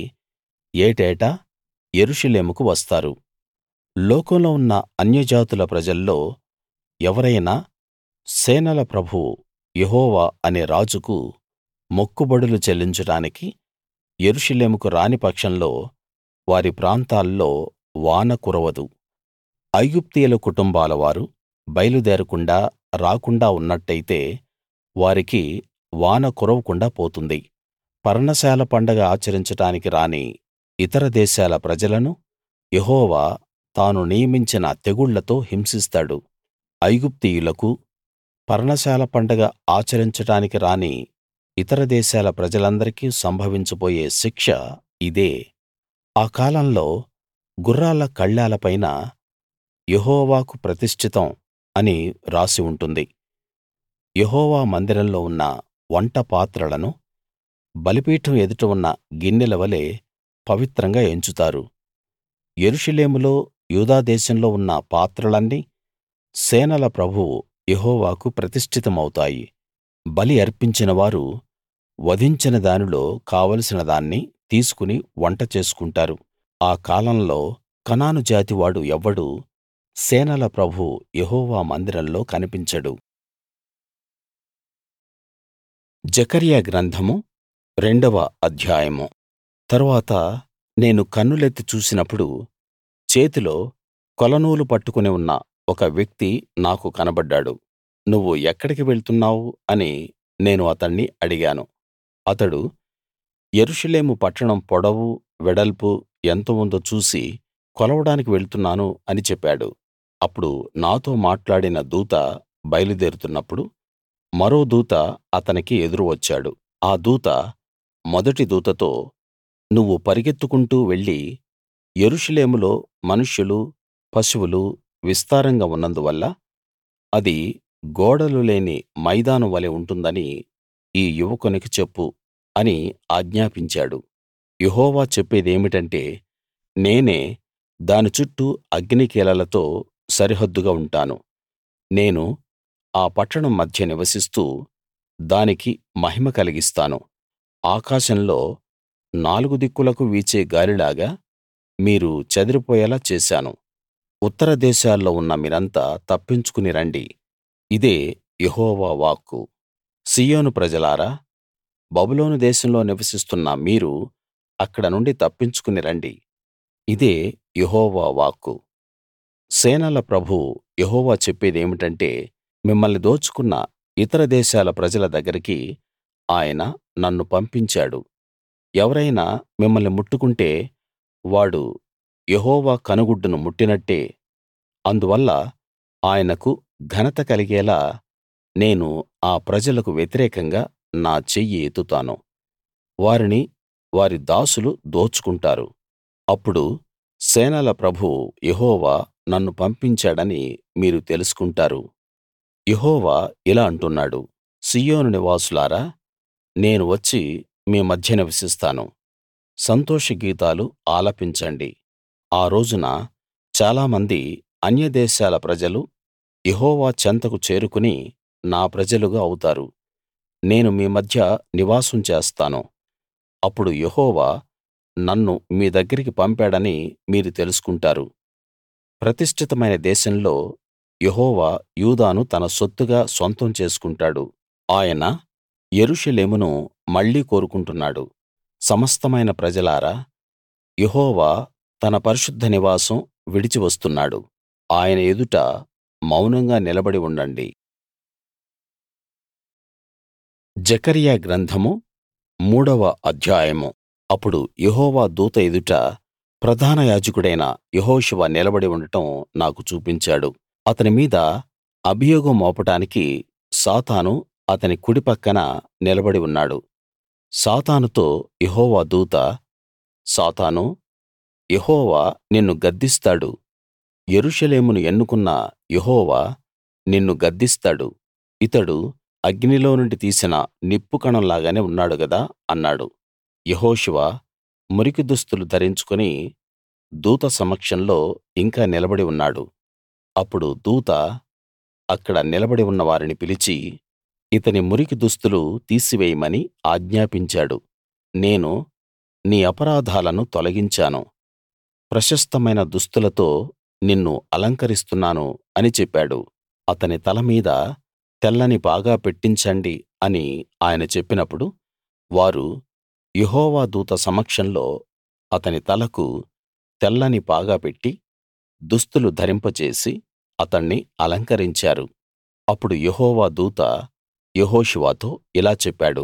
ఏటేటా యెరూషలేముకు వస్తారు లోకంలో ఉన్న అన్యజాతుల ప్రజల్లో ఎవరైనా సేనల ప్రభువు యెహోవా అనే రాజుకు మొక్కుబడులు చెల్లించడానికి యెరూషలేముకు రాని పక్షంలో వారి ప్రాంతాల్లో వాన కురవదు ఐగుప్తీయుల కుటుంబాల వారు బయలుదేరకుండా రాకుండా ఉన్నట్టయితే వారికి వాన కురవకుండా పోతుంది పర్ణశాల పండగ ఆచరించడానికి రాని ఇతర దేశాల ప్రజలను యెహోవా తాను నియమించిన తెగుళ్లతో హింసిస్తాడు ఐగుప్తీయులకు పర్ణశాల పండగ ఆచరించడానికి రాని ఇతర దేశాల ప్రజలందరికీ సంభవించబోయే శిక్ష ఇదే ఆ కాలంలో గుర్రాల కళ్ళాల పైన యెహోవాకు ప్రతిష్ఠితం అని రాసి ఉంటుంది యెహోవా మందిరంలో ఉన్న వంట పాత్రలను బలిపీఠం ఎదుట ఉన్న గిన్నెల వలె పవిత్రంగా ఎంచుతారు యెరూషలేములో యూదా దేశంలో ఉన్న పాత్రలన్నీ సేనల ప్రభువు యెహోవాకు ప్రతిష్ఠితమవుతాయి బలి అర్పించిన వారు వధించిన దానిలో కావలసిన దాన్ని తీసుకుని వంట చేసుకుంటారు ఆ కాలంలో కనాను జాతివాడు ఎవ్వడూ సేనల ప్రభువు యెహోవా మందిరంలో కనిపించడు జెకర్యా గ్రంథము రెండవ అధ్యాయము తరువాత నేను కన్నులెత్తి చూసినప్పుడు చేతిలో కొలనూలు పట్టుకుని ఉన్న ఒక వ్యక్తి నాకు కనబడ్డాడు నువ్వు ఎక్కడికి వెళ్తున్నావు అని నేను అతణ్ణి అడిగాను అతడు యెరూషలేము పట్టణం పొడవు వెడల్పు ఎంత ఉందో చూసి కొలవడానికి వెళ్తున్నాను అని చెప్పాడు అప్పుడు నాతో మాట్లాడిన దూత బయలుదేరుతున్నప్పుడు మరో దూత అతనికి ఎదురు వచ్చాడు ఆ దూత మొదటి దూతతో నువ్వు పరిగెత్తుకుంటూ వెళ్లి యెరూషలేములో మనుష్యులు పశువులు విస్తారంగా ఉన్నందువల్ల అది గోడలు లేని మైదానం వలె ఉంటుందని ఈ యువకునికి చెప్పు అని ఆజ్ఞాపించాడు యెహోవా చెప్పేదేమిటంటే నేనే దాని చుట్టూ అగ్నికీలలతో సరిహద్దుగా ఉంటాను నేను ఆ పట్టణం మధ్య నివసిస్తూ దానికి మహిమ కలిగిస్తాను ఆకాశంలో నాలుగు దిక్కులకు వీచే గాలిలాగా మీరు చెదిరిపోయేలా చేశాను ఉత్తర దేశాల్లో ఉన్న మీరంతా తప్పించుకుని రండి ఇదే యెహోవా వాక్కు సీయోను ప్రజలారా బబులోను దేశంలో నివసిస్తున్న మీరు అక్కడ నుండి తప్పించుకుని రండి ఇదే యెహోవా వాక్కు సేనల ప్రభువు యెహోవా చెప్పేదేమిటంటే మిమ్మల్ని దోచుకున్న ఇతర దేశాల ప్రజల దగ్గరికి ఆయన నన్ను పంపించాడు ఎవరైనా మిమ్మల్ని ముట్టుకుంటే వాడు యెహోవా కనుగుడ్డును ముట్టినట్టే అందువల్ల ఆయనకు ఘనత కలిగేలా నేను ఆ ప్రజలకు వ్యతిరేకంగా నా చెయ్యి ఎత్తుతాను వారిని వారి దాసులు దోచుకుంటారు అప్పుడు సేనల ప్రభువు యెహోవా నన్ను పంపించాడని మీరు తెలుసుకుంటారు యెహోవా ఇలా అంటున్నాడు సీయోను నివాసులారా నేను వచ్చి మీ మధ్య నివసిస్తాను సంతోష గీతాలు ఆలపించండి ఆ రోజున చాలామంది అన్యదేశాల ప్రజలు యెహోవా చెంతకు చేరుకుని నా ప్రజలుగా అవుతారు నేను మీ మధ్య నివాసం చేస్తాను అప్పుడు యెహోవా నన్ను మీ దగ్గరికి పంపాడని మీరు తెలుసుకుంటారు ప్రతిష్ఠితమైన దేశంలో యెహోవా యూదాను తన సొత్తుగా సొంతం చేసుకుంటాడు ఆయన యెరూషలేమును మళ్ళీ కోరుకుంటున్నాడు సమస్తమైన ప్రజలారా యెహోవా తన పరిశుద్ధ నివాసం విడిచి వస్తున్నాడు ఆయన ఎదుట మౌనంగా నిలబడి ఉండండి జెకర్యా గ్రంథము మూడవ అధ్యాయము అప్పుడు యెహోవా దూత ఎదుట ప్రధాన యాజకుడైన యెహోషువ నిలబడి ఉండటం నాకు చూపించాడు అతని మీద అభియోగం మోపడానికి సాతాను అతని కుడి పక్కన నిలబడి ఉన్నాడు సాతానుతో యెహోవా దూత సాతానూ యెహోవా నిన్ను గద్దిస్తాడు యెరూషలేమును ఎన్నుకున్న యెహోవా నిన్ను గద్దిస్తాడు ఇతడు అగ్నిలో నుండి తీసిన నిప్పు కణం లాగానే ఉన్నాడు గదా అన్నాడు యెహోషువ మురికి దుస్తులు ధరించుకుని దూత సమక్షంలో ఇంకా నిలబడి ఉన్నాడు అప్పుడు దూత అక్కడ నిలబడి ఉన్న వారిని పిలిచి ఇతని మురికి దుస్తులు తీసివేయమని ఆజ్ఞాపించాడు నేను నీ అపరాధాలను తొలగించాను ప్రశస్తమైన దుస్తులతో నిన్ను అలంకరిస్తున్నాను అని చెప్పాడు అతని తల మీద తెల్లని పాగా పెట్టించండి అని ఆయన చెప్పినప్పుడు వారు యెహోవా దూత సమక్షంలో అతని తలకు తెల్లని పాగా పెట్టి దుస్తులు ధరింపజేసి అతణ్ణి అలంకరించారు అప్పుడు యెహోవా దూత యెహోషువతో ఇలా చెప్పాడు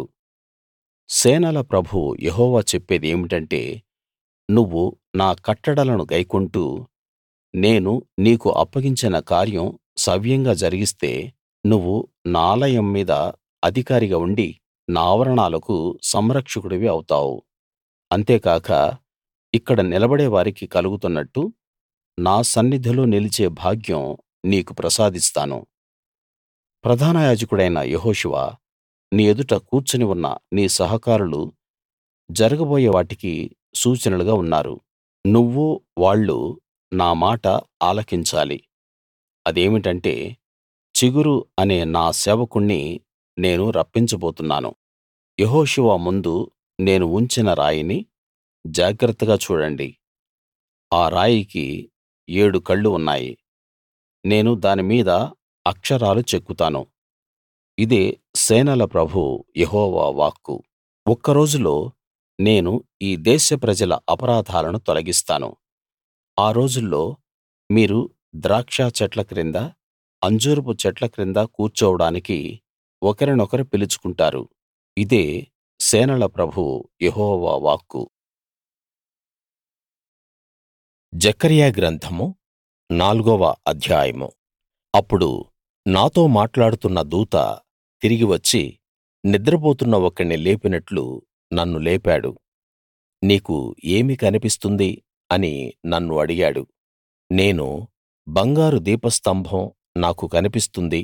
సేనల ప్రభువు యెహోవా చెప్పేది ఏమిటంటే నువ్వు నా కట్టడలను గైకొంటూ నేను నీకు అప్పగించిన కార్యం సవ్యంగా జరిగిస్తే నువ్వు నా ఆలయం మీద అధికారిగా ఉండి నా ఆవరణాలకు సంరక్షకుడివి అవుతావు అంతేకాక ఇక్కడ నిలబడే వారికి కలుగుతున్నట్టు నా సన్నిధిలో నిలిచే భాగ్యం నీకు ప్రసాదిస్తాను ప్రధాన యాజకుడైన యెహోషువ నీ ఎదుట కూర్చుని ఉన్న నీ సహకారులు జరగబోయే వాటికి సూచనలుగా ఉన్నారు నువ్వూ వాళ్ళు నా మాట ఆలకించాలి అదేమిటంటే చిగురు అనే నా సేవకుణ్ణి నేను రప్పించబోతున్నాను యెహోషువ ముందు నేను ఉంచిన రాయిని జాగ్రత్తగా చూడండి ఆ రాయికి ఏడు కళ్ళు ఉన్నాయి నేను దాని మీద అక్షరాలు చెక్కుతాను ఇదే సేనల ప్రభువు యెహోవా వాక్కు ఒక్క రోజులో నేను ఈ దేశ ప్రజల అపరాధాలను తొలగిస్తాను ఆ రోజుల్లో మీరు ద్రాక్ష చెట్ల క్రింద అంజూరపు చెట్ల క్రింద కూర్చోవడానికి ఒకరినొకరు పిలుచుకుంటారు ఇదే సేనల ప్రభువు యెహోవా వాక్కు జెకర్యా గ్రంథము నాల్గవ అధ్యాయము అప్పుడు నాతో మాట్లాడుతున్న దూత తిరిగి వచ్చి నిద్రపోతున్న ఒకణ్ణి లేపినట్లు నన్ను లేపాడు నీకు ఏమి కనిపిస్తుంది అని నన్ను అడిగాడు నేను బంగారు దీపస్తంభం నాకు కనిపిస్తుంది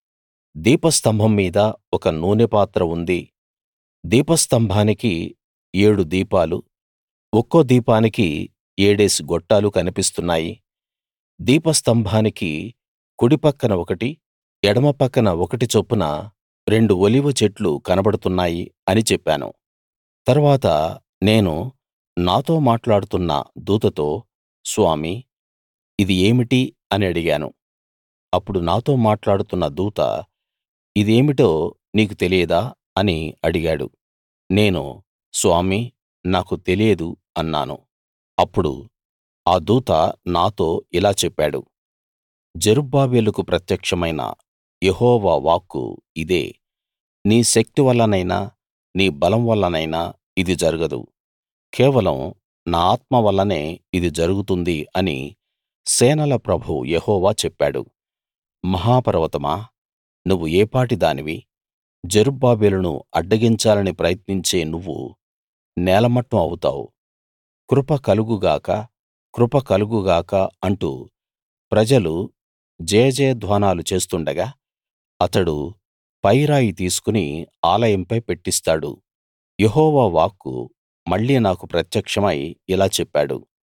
దీపస్తంభం మీద ఒక నూనె పాత్ర ఉంది దీపస్తంభానికి ఏడు దీపాలు ఒక్కో దీపానికి ఏడేసి గొట్టాలు కనిపిస్తున్నాయి దీపస్తంభానికి కుడి పక్కన ఒకటి ఎడమ పక్కన ఒకటి చొప్పున రెండు ఒలీవ చెట్లు కనబడుతున్నాయి అని చెప్పాను తరువాత నేను నాతో మాట్లాడుతున్న దూతతో స్వామీ ఇది ఏమిటి అని అడిగాను అప్పుడు నాతో మాట్లాడుతున్న దూత ఇదేమిటో నీకు తెలియదా అని అడిగాడు నేను స్వామీ నాకు తెలియదు అన్నాను అప్పుడు ఆ దూత నాతో ఇలా చెప్పాడు జెరుబ్బాబెలుకు ప్రత్యక్షమైన యెహోవా వాక్కు ఇదే నీ శక్తి వల్లనైనా నీ బలం వల్లనైనా ఇది జరగదు కేవలం నా ఆత్మ వల్లనే ఇది జరుగుతుంది అని సేనల ప్రభువు యెహోవా చెప్పాడు మహాపర్వతమా నువ్వు ఏపాటి దానివి జెరుబ్బాబెలును అడ్డగించాలని ప్రయత్నించే నువ్వు నేలమట్టం అవుతావు కృప కలుగు గాక కృప కలుగు గాక అంటూ ప్రజలు జయజయధ్వానాలు చేస్తుండగా అతడు పైరాయి తీసుకుని ఆలయంపై పెట్టిస్తాడు యెహోవా వాక్కు మళ్ళీ నాకు ప్రత్యక్షమై ఇలా చెప్పాడు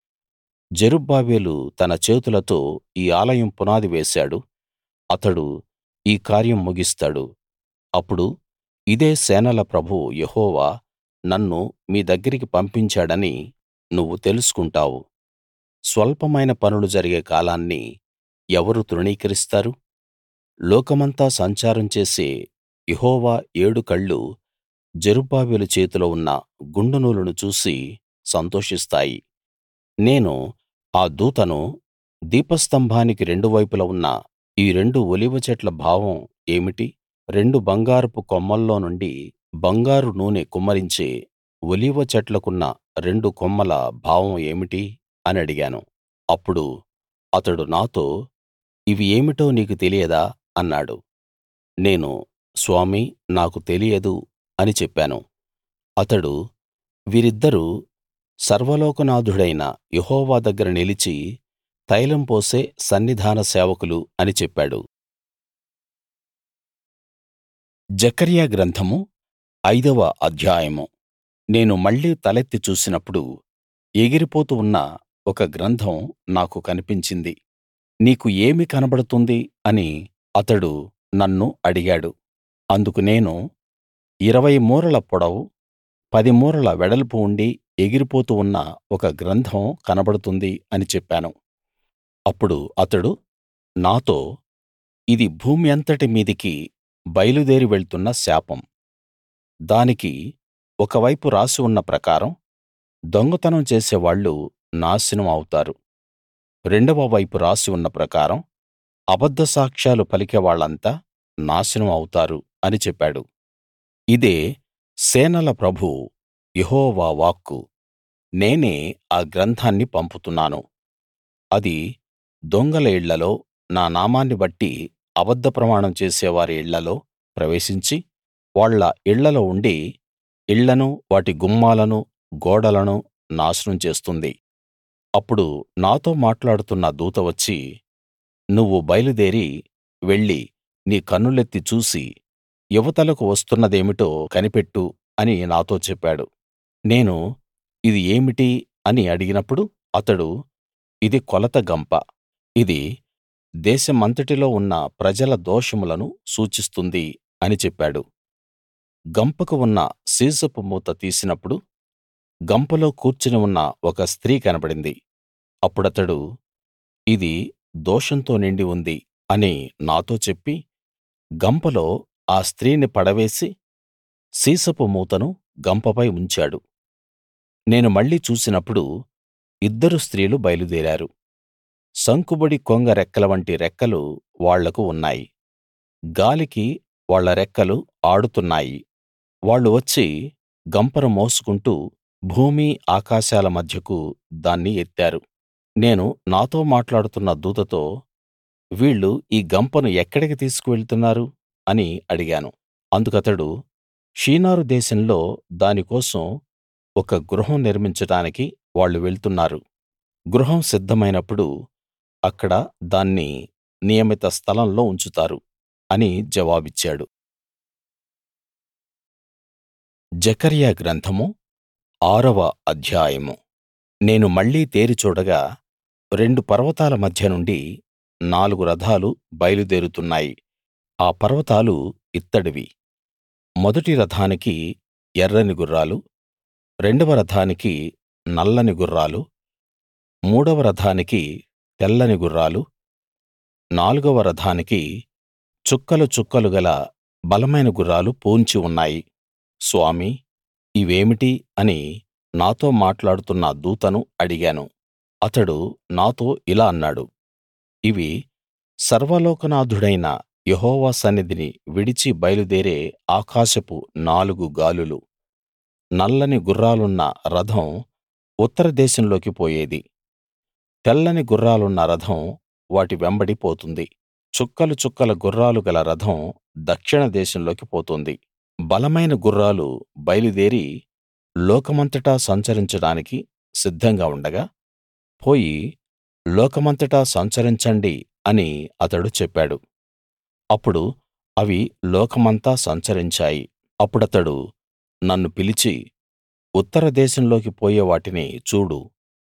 జెరుబ్బాబెలు తన చేతులతో ఈ ఆలయం పునాది వేశాడు అతడు ఈ కార్యం ముగిస్తాడు అప్పుడు ఇదే సేనల ప్రభువు యెహోవా నన్ను మీ దగ్గరికి పంపించాడని నువ్వు తెలుసుకుంటావు స్వల్పమైన పనులు జరిగే కాలాన్ని ఎవరు తృణీకరిస్తారు లోకమంతా సంచారం చేసే యెహోవా ఏడు కళ్ళు జెరుబ్బాబెలు చేతిలో ఉన్న గుండు నూలును చూసి సంతోషిస్తాయి నేను ఆ దూతను దీపస్తంభానికి రెండు వైపులా ఉన్న ఈ రెండు ఒలీవ చెట్ల భావం ఏమిటి రెండు బంగారపు కొమ్మల్లో నుండి బంగారు నూనె కుమ్మరించే ఒలీవ చెట్లకున్న రెండు కొమ్మల భావం ఏమిటి అని అడిగాను అప్పుడు అతడు నాతో ఇవి ఏమిటో నీకు తెలియదా అన్నాడు నేను స్వామీ నాకు తెలియదు అని చెప్పాను అతడు వీరిద్దరూ సర్వలోకనాథుడైన యెహోవా దగ్గర నిలిచి తైలం పోసే సన్నిధాన సేవకులు అని చెప్పాడు జెకర్యా గ్రంథము ఐదవ అధ్యాయము నేను మళ్ళీ తలెత్తి చూసినప్పుడు ఎగిరిపోతూ ఉన్న ఒక గ్రంథం నాకు కనిపించింది నీకు ఏమి కనబడుతుంది అని అతడు నన్ను అడిగాడు అందుకు నేను ఇరవై మూరల పొడవు పది మూరల వెడల్పు ఉండి ఎగిరిపోతూ ఉన్న ఒక గ్రంథం కనబడుతుంది అని చెప్పాను అప్పుడు అతడు నాతో ఇది భూమి అంతటి మీదికి బయలుదేరి వెళ్తున్న శాపం దానికి ఒక వైపు రాసి ఉన్న ప్రకారం దొంగతనం చేసేవాళ్ళు నాశనం అవుతారు రెండవ వైపు రాసి ఉన్న ప్రకారం అబద్ధ సాక్ష్యాలు పలికేవాళ్ళంతా నాశనం అవుతారు అని చెప్పాడు ఇదే సేనల ప్రభువు యెహోవా వాక్కు నేనే ఆ గ్రంథాన్ని పంపుతున్నాను అది దొంగల ఇళ్ళలో నా నామాన్ని బట్టి అబద్ధ ప్రమాణం చేసేవారి ఇళ్ళలో ప్రవేశించి వాళ్ళ ఇళ్ళలో ఉండి ఇళ్ళను వాటి గుమ్మాలను గోడలను నాశనం చేస్తుంది అప్పుడు నాతో మాట్లాడుతున్న దూత వచ్చి నువ్వు బయలుదేరి వెళ్లి నీ కన్నులెత్తి చూసి ఇవతలకు వస్తున్నదేమిటో కనిపెట్టు అని నాతో చెప్పాడు నేను ఇది ఏమిటి అని అడిగినప్పుడు అతడు ఇది కొలత గంప ఇది దేశమంతటిలో ఉన్న ప్రజల దోషములను సూచిస్తుంది అని చెప్పాడు గంపకు ఉన్న సీసపు మూత తీసినప్పుడు గంపలో కూర్చుని ఉన్న ఒక స్త్రీ కనబడింది అప్పుడతడు ఇది దోషంతో నిండి ఉంది అని నాతో చెప్పి గంపలో ఆ స్త్రీని పడవేసి సీసపు మూతను గంపపై ఉంచాడు నేను మళ్ళీ చూసినప్పుడు ఇద్దరు స్త్రీలు బయలుదేరారు సంకుబుడి కొంగ రెక్కల వంటి రెక్కలు వాళ్లకు ఉన్నాయి గాలికి వాళ్ళ రెక్కలు ఆడుతున్నాయి వాళ్ళు వచ్చి గంపను మోసుకుంటూ భూమి ఆకాశాల మధ్యకు దాన్ని ఎత్తారు నేను నాతో మాట్లాడుతున్న దూతతో వీళ్ళు ఈ గంపను ఎక్కడికి తీసుకువెళ్తున్నారు అని అడిగాను అందుకతడు షీనారు దేశంలో దాని కోసం ఒక గృహం నిర్మించడానికి వాళ్ళు వెళ్తున్నారు గృహం సిద్ధమైనప్పుడు అక్కడ దాన్ని నియమిత స్థలంలో ఉంచుతారు అని జవాబిచ్చాడు జెకర్యా గ్రంథము ఆరవ అధ్యాయము నేను మళ్ళీ తేరి చూడగా రెండు పర్వతాల మధ్య నుండి నాలుగు రథాలు బయలుదేరుతున్నాయి ఆ పర్వతాలు ఇత్తడివి మొదటి రథానికి ఎర్రని గుర్రాలు రెండవ రథానికి నల్లని గుర్రాలు మూడవ రథానికి తెల్లని గుర్రాలు నాలుగవ రథానికి చుక్కలు చుక్కలు గల బలమైన గుర్రాలు పూన్చి ఉన్నాయి స్వామీ ఇవేమిటి అని నాతో మాట్లాడుతున్న దూతను అడిగాను అతడు నాతో ఇలా అన్నాడు ఇవి సర్వలోకనాథుడైన యెహోవా సన్నిధిని విడిచి బయలుదేరే ఆకాశపు నాలుగు గాలులు నల్లని గుర్రాలున్న రథం ఉత్తర దేశంలోకి పోయేది తెల్లని గుర్రాలున్న రథం వాటి వెంబడి పోతుంది చుక్కలు చుక్కల గుర్రాలు గల రథం దక్షిణ దేశంలోకి పోతుంది బలమైన గుర్రాలు బయలుదేరి లోకమంతటా సంచరించడానికి సిద్ధంగా ఉండగా పోయి లోకమంతటా సంచరించండి అని అతడు చెప్పాడు అప్పుడు అవి లోకమంతా సంచరించాయి అప్పుడతడు నన్ను పిలిచి ఉత్తర దేశంలోకి పోయే వాటిని చూడు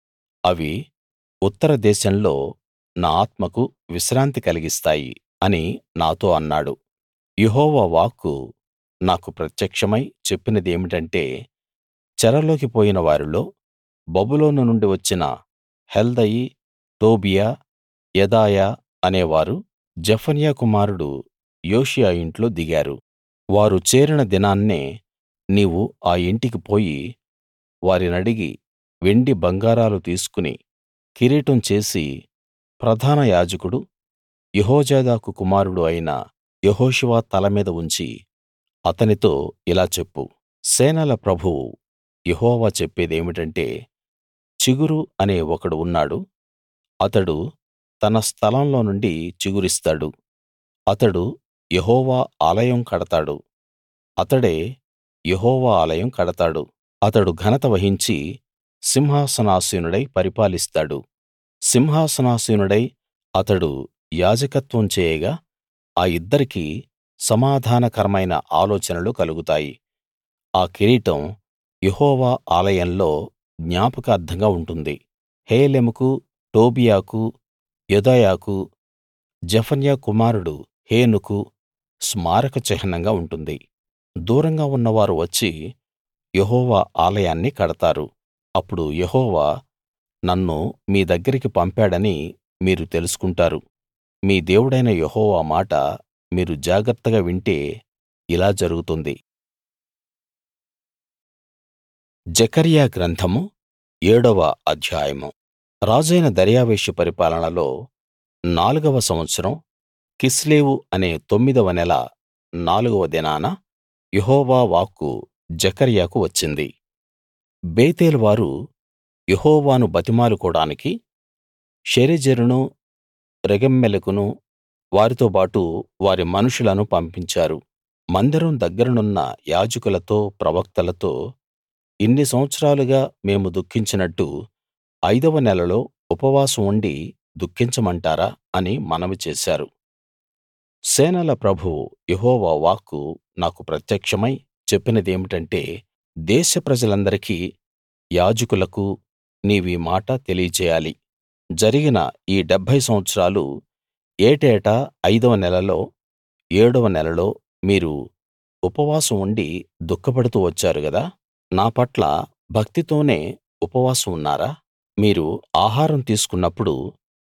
అవి ఉత్తర దేశంలో నా ఆత్మకు విశ్రాంతి కలిగిస్తాయి అని నాతో అన్నాడు యెహోవా వాక్కు నాకు ప్రత్యక్షమై చెప్పినదేమిటంటే చెరలోకి పోయిన వారిలో బబులోను నుండి వచ్చిన హెల్దయి టోబియా యెదాయా అనేవారు జెఫన్యా కుమారుడు యోషియా ఇంట్లో దిగారు వారు చేరిన దినాన్నే నీవు ఆ ఇంటికి పోయి వారినడిగి వెండి బంగారాలు తీసుకుని కిరీటం చేసి ప్రధాన యాజకుడు యెహోజాదాకు కుమారుడు అయిన యెహోషువ తల మీద ఉంచి అతనితో ఇలా చెప్పు సేనల ప్రభువు యెహోవా చెప్పేదేమిటంటే చిగురు అనే ఒకడు ఉన్నాడు అతడు తన స్థలంలో నుండి చిగురిస్తాడు అతడు యెహోవా ఆలయం కడతాడు అతడే యెహోవా ఆలయం కడతాడు అతడు ఘనత వహించి సింహాసనాసీనుడై పరిపాలిస్తాడు సింహాసనాసీనుడై అతడు యాజకత్వం చేయగా ఆ ఇద్దరికీ సమాధానకరమైన ఆలోచనలు కలుగుతాయి ఆ కిరీటం యెహోవా ఆలయంలో జ్ఞాపకార్థంగా ఉంటుంది హేలెముకు టోబీయాకు యెదాయాకు జెఫన్యా కుమారుడు హేనుకు స్మారక చిహ్నంగా ఉంటుంది దూరంగా ఉన్నవారు వచ్చి యెహోవా ఆలయాన్ని కడతారు అప్పుడు యెహోవా నన్ను మీ దగ్గరికి పంపాడని మీరు తెలుసుకుంటారు మీ దేవుడైన యెహోవా మాట మీరు జాగ్రత్తగా వింటే ఇలా జరుగుతుంది జెకర్యా గ్రంథము ఏడవ అధ్యాయము రాజైన దర్యావేషు పరిపాలనలో నాలుగవ సంవత్సరం కిస్లేవు అనే తొమ్మిదవ నెల నాలుగవ దినాన యెహోవా వాక్కు జెకర్యాకు వచ్చింది బేతేలు వారు యెహోవాను బతిమాలుకోడానికి షెరెజెరును రెగెమ్మెలెకును వారితోబాటు వారి మనుషులను పంపించారు మందిరం దగ్గరనున్న యాజకులతో ప్రవక్తలతో ఇన్ని సంవత్సరాలుగా మేము దుఃఖించినట్టు ఐదవ నెలలో ఉపవాసం ఉండి దుఃఖించమంటారా అని మనవి చేశారు సేనల ప్రభువు యెహోవా వాక్కు నాకు ప్రత్యక్షమై చెప్పినదేమిటంటే దేశ ప్రజలందరికీ యాజకులకు నీవీ మాట తెలియచేయాలి జరిగిన ఈ డెబ్భై సంవత్సరాలు ఏటేటా ఐదవ నెలలో ఏడవ నెలలో మీరు ఉపవాసం ఉండి దుఃఖపడుతూ వచ్చారు గదా నా పట్ల భక్తితోనే ఉపవాసం ఉన్నారా మీరు ఆహారం తీసుకున్నప్పుడు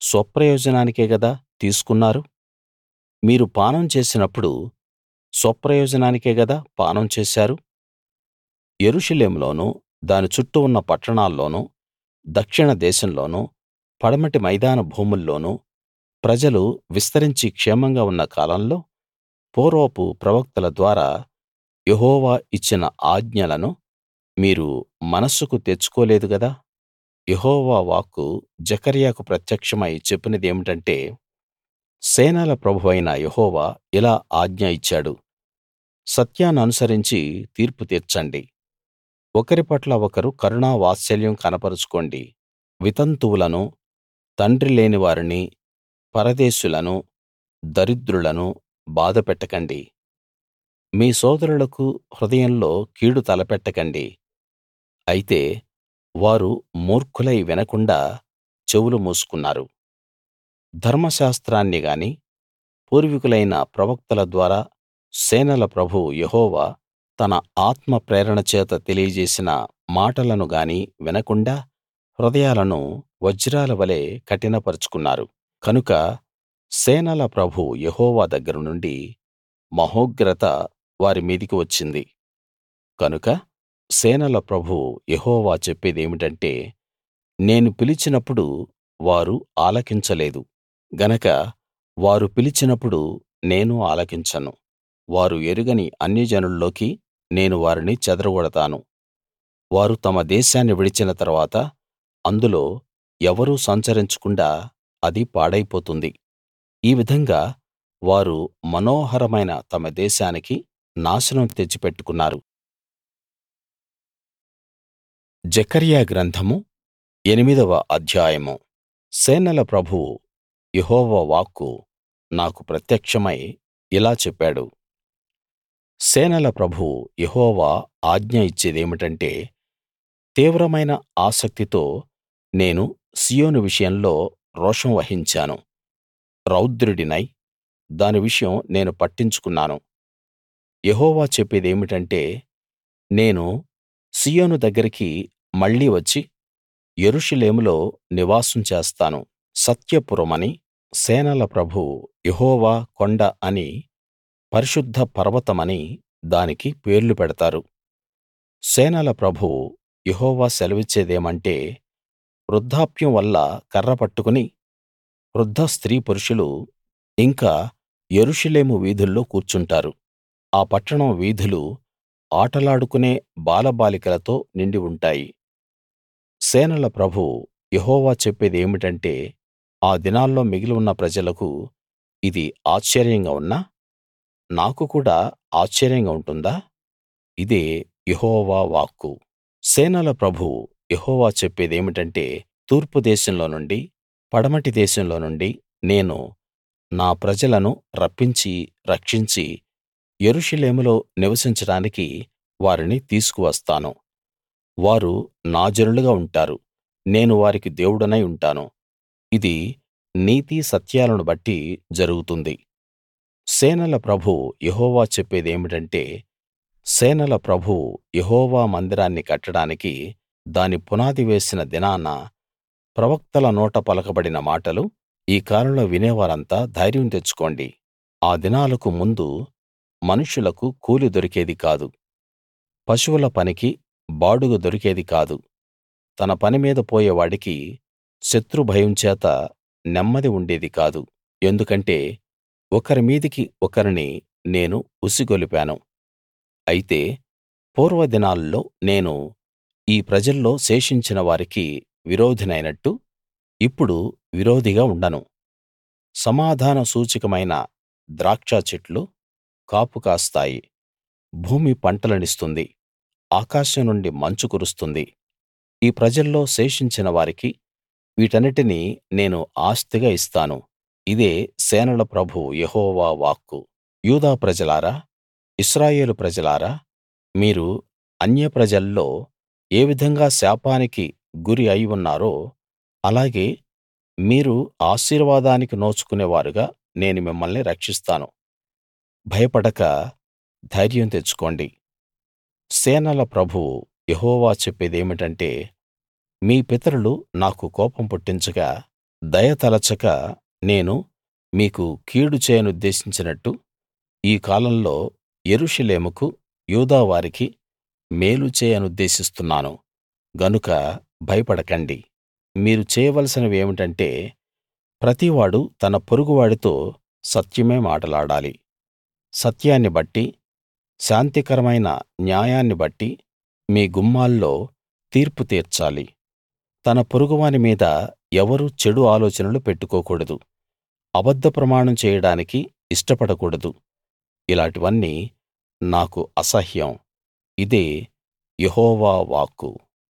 స్వప్రయోజనానికే గదా తీసుకున్నారు మీరు పానం చేసినప్పుడు స్వప్రయోజనానికే గదా పానం చేశారు యెరూషలేములోనూ దాని చుట్టూ ఉన్న పట్టణాల్లోనూ దక్షిణ దేశంలోనూ పడమటి మైదాన భూముల్లోనూ ప్రజలు విస్తరించి క్షేమంగా ఉన్న కాలంలో పూర్వపు ప్రవక్తల ద్వారా యెహోవా ఇచ్చిన ఆజ్ఞలను మీరు మనస్సుకు తెచ్చుకోలేదు గదా యెహోవా వాక్కు జెకర్యాకు ప్రత్యక్షమై చెప్పినదేమిటంటే సేనల ప్రభువైన యెహోవా ఇలా ఆజ్ఞ ఇచ్చాడు సత్యాన్ననుసరించి తీర్పు తీర్చండి ఒకరి పట్ల ఒకరు కరుణా వాత్సల్యం కనపరుచుకోండి వితంతువులను తండ్రి లేని వారిని పరదేశులను దరిద్రులను బాధపెట్టకండి మీ సోదరులకు హృదయంలో కీడు తలపెట్టకండి అయితే వారు మూర్ఖులై వినకుండా చెవులు మూసుకున్నారు ధర్మశాస్త్రాన్ని గాని పూర్వీకులైన ప్రవక్తల ద్వారా సేనల ప్రభువు యెహోవా తన ఆత్మ ప్రేరణ చేత తెలియజేసిన మాటలను గాని వినకుండా హృదయాలను వజ్రాల వలె కఠినపరచుకున్నారు కనుక సేనల ప్రభువు యెహోవా దగ్గర నుండి మహోగ్రత వారి మీదికి వచ్చింది కనుక సేనల ప్రభువు యెహోవా చెప్పేదేమిటంటే నేను పిలిచినప్పుడు వారు ఆలకించలేదు గనక వారు పిలిచినప్పుడు నేను ఆలకించను వారు ఎరుగని అన్యజనుల్లోకి నేను వారిని చెదరగొడతాను వారు తమ దేశాన్ని విడిచిన తరువాత అందులో ఎవరూ సంచరించకుండా అది పాడైపోతుంది ఈ విధంగా వారు మనోహరమైన తమ దేశానికి నాశనం తెచ్చిపెట్టుకున్నారు జెకర్యా గ్రంథము ఎనిమిదవ అధ్యాయము సేనల ప్రభువు యెహోవా వాక్కు నాకు ప్రత్యక్షమై ఇలా చెప్పాడు సేనల ప్రభువు యెహోవా ఆజ్ఞ ఇచ్చేదేమిటంటే తీవ్రమైన ఆసక్తితో నేను సీయోను విషయంలో రోషం వహించాను రౌద్రుడినై దాని విషయం నేను పట్టించుకున్నాను యెహోవా చెప్పేదేమిటంటే నేను సీయోను దగ్గరికి మళ్ళీ వచ్చి యెరూషలేములో నివాసం చేస్తాను సత్యపురమని సేనల ప్రభువు యెహోవా కొండ అని పరిశుద్ధ పర్వతమని దానికి పేర్లు పెడతారు సేనల ప్రభువు యెహోవా సెలవిచ్చేదేమంటే వృద్ధాప్యం వల్ల కర్ర పట్టుకుని వృద్ధ స్త్రీ పురుషులు ఇంకా యెరూషలేము వీధుల్లో కూర్చుంటారు ఆ పట్టణం వీధులు ఆటలాడుకునే బాలబాలికలతో నిండి ఉంటాయి సేనల ప్రభువు యెహోవా చెప్పేదేమిటంటే ఆ దినాల్లో మిగిలి ఉన్న ప్రజలకు ఇది ఆశ్చర్యంగా ఉన్నా నాకు కూడా ఆశ్చర్యంగా ఉంటుందా ఇదే యెహోవా వాక్కు సేనల ప్రభువు యెహోవా చెప్పేదేమిటంటే తూర్పు దేశంలో నుండి పడమటి దేశంలో నుండి నేను నా ప్రజలను రప్పించి రక్షించి యెరూషలేములో నివసించడానికి వారిని తీసుకువస్తాను వారు నా జనులుగా ఉంటారు నేను వారికి దేవుడనై ఉంటాను ఇది నీతి సత్యాలను బట్టి జరుగుతుంది సేనల ప్రభువు యెహోవా చెప్పేదేమిటంటే సేనల ప్రభువు యెహోవా మందిరాన్ని కట్టడానికి దాని పునాది వేసిన దినాన ప్రవక్తల నోట పలకబడిన మాటలు ఈ కాలంలో వినేవారంతా ధైర్యం తెచ్చుకోండి ఆ దినాలకు ముందు మనుషులకు కూలి దొరికేది కాదు పశువుల పనికి బాడుగ దొరికేది కాదు తన పని మీద పోయే వాడికి శత్రు భయం చేత నెమ్మది ఉండేది కాదు ఎందుకంటే ఒకరి మీదికి ఒకరిని నేను ఉసిగొలిపాను అయితే పూర్వదినాల్లో నేను ఈ ప్రజల్లో శేషించిన వారికి విరోధినైనట్టు ఇప్పుడు విరోధిగా ఉండను సమాధాన సూచకమైన ద్రాక్ష చెట్లు కాపు కాస్తాయి భూమి పంటలనిస్తుంది ఆకాశం నుండి మంచు కురుస్తుంది ఈ ప్రజల్లో శేషించిన వారికి వీటన్నిటినీ నేను ఆస్తిగా ఇస్తాను ఇదే సేనల ప్రభువు యెహోవా వాక్కు యూదా ప్రజలారా ఇశ్రాయేలు ప్రజలారా మీరు అన్యప్రజల్లో ఏ విధంగా శాపానికి గురి అయి ఉన్నారో అలాగే మీరు ఆశీర్వాదానికి నోచుకునే వారుగా నేను మిమ్మల్ని రక్షిస్తాను భయపడక ధైర్యం తెచ్చుకోండి సేనల ప్రభువు యెహోవా చెప్పేదేమిటంటే మీ పితరులు నాకు కోపం పుట్టించగా దయ తలచక నేను మీకు కీడు చేయనుద్దేశించినట్టు ఈ కాలంలో యెరూషలేముకు యూదా వారికి మేలు చేయనుద్దేశిస్తున్నాను గనుక భయపడకండి మీరు చేయవలసినవి ఏమిటంటే ప్రతివాడు తన పొరుగువాడితో సత్యమే మాటలాడాలి సత్యాన్ని బట్టి శాంతికరమైన న్యాయాన్ని బట్టి మీ గుమ్మాల్లో తీర్పు తీర్చాలి తన పొరుగువాని మీద ఎవరూ చెడు ఆలోచనలు పెట్టుకోకూడదు అబద్ధ ప్రమాణం చేయడానికి ఇష్టపడకూడదు ఇలాటివన్నీ నాకు అసహ్యం ఇదే యెహోవా వాక్కు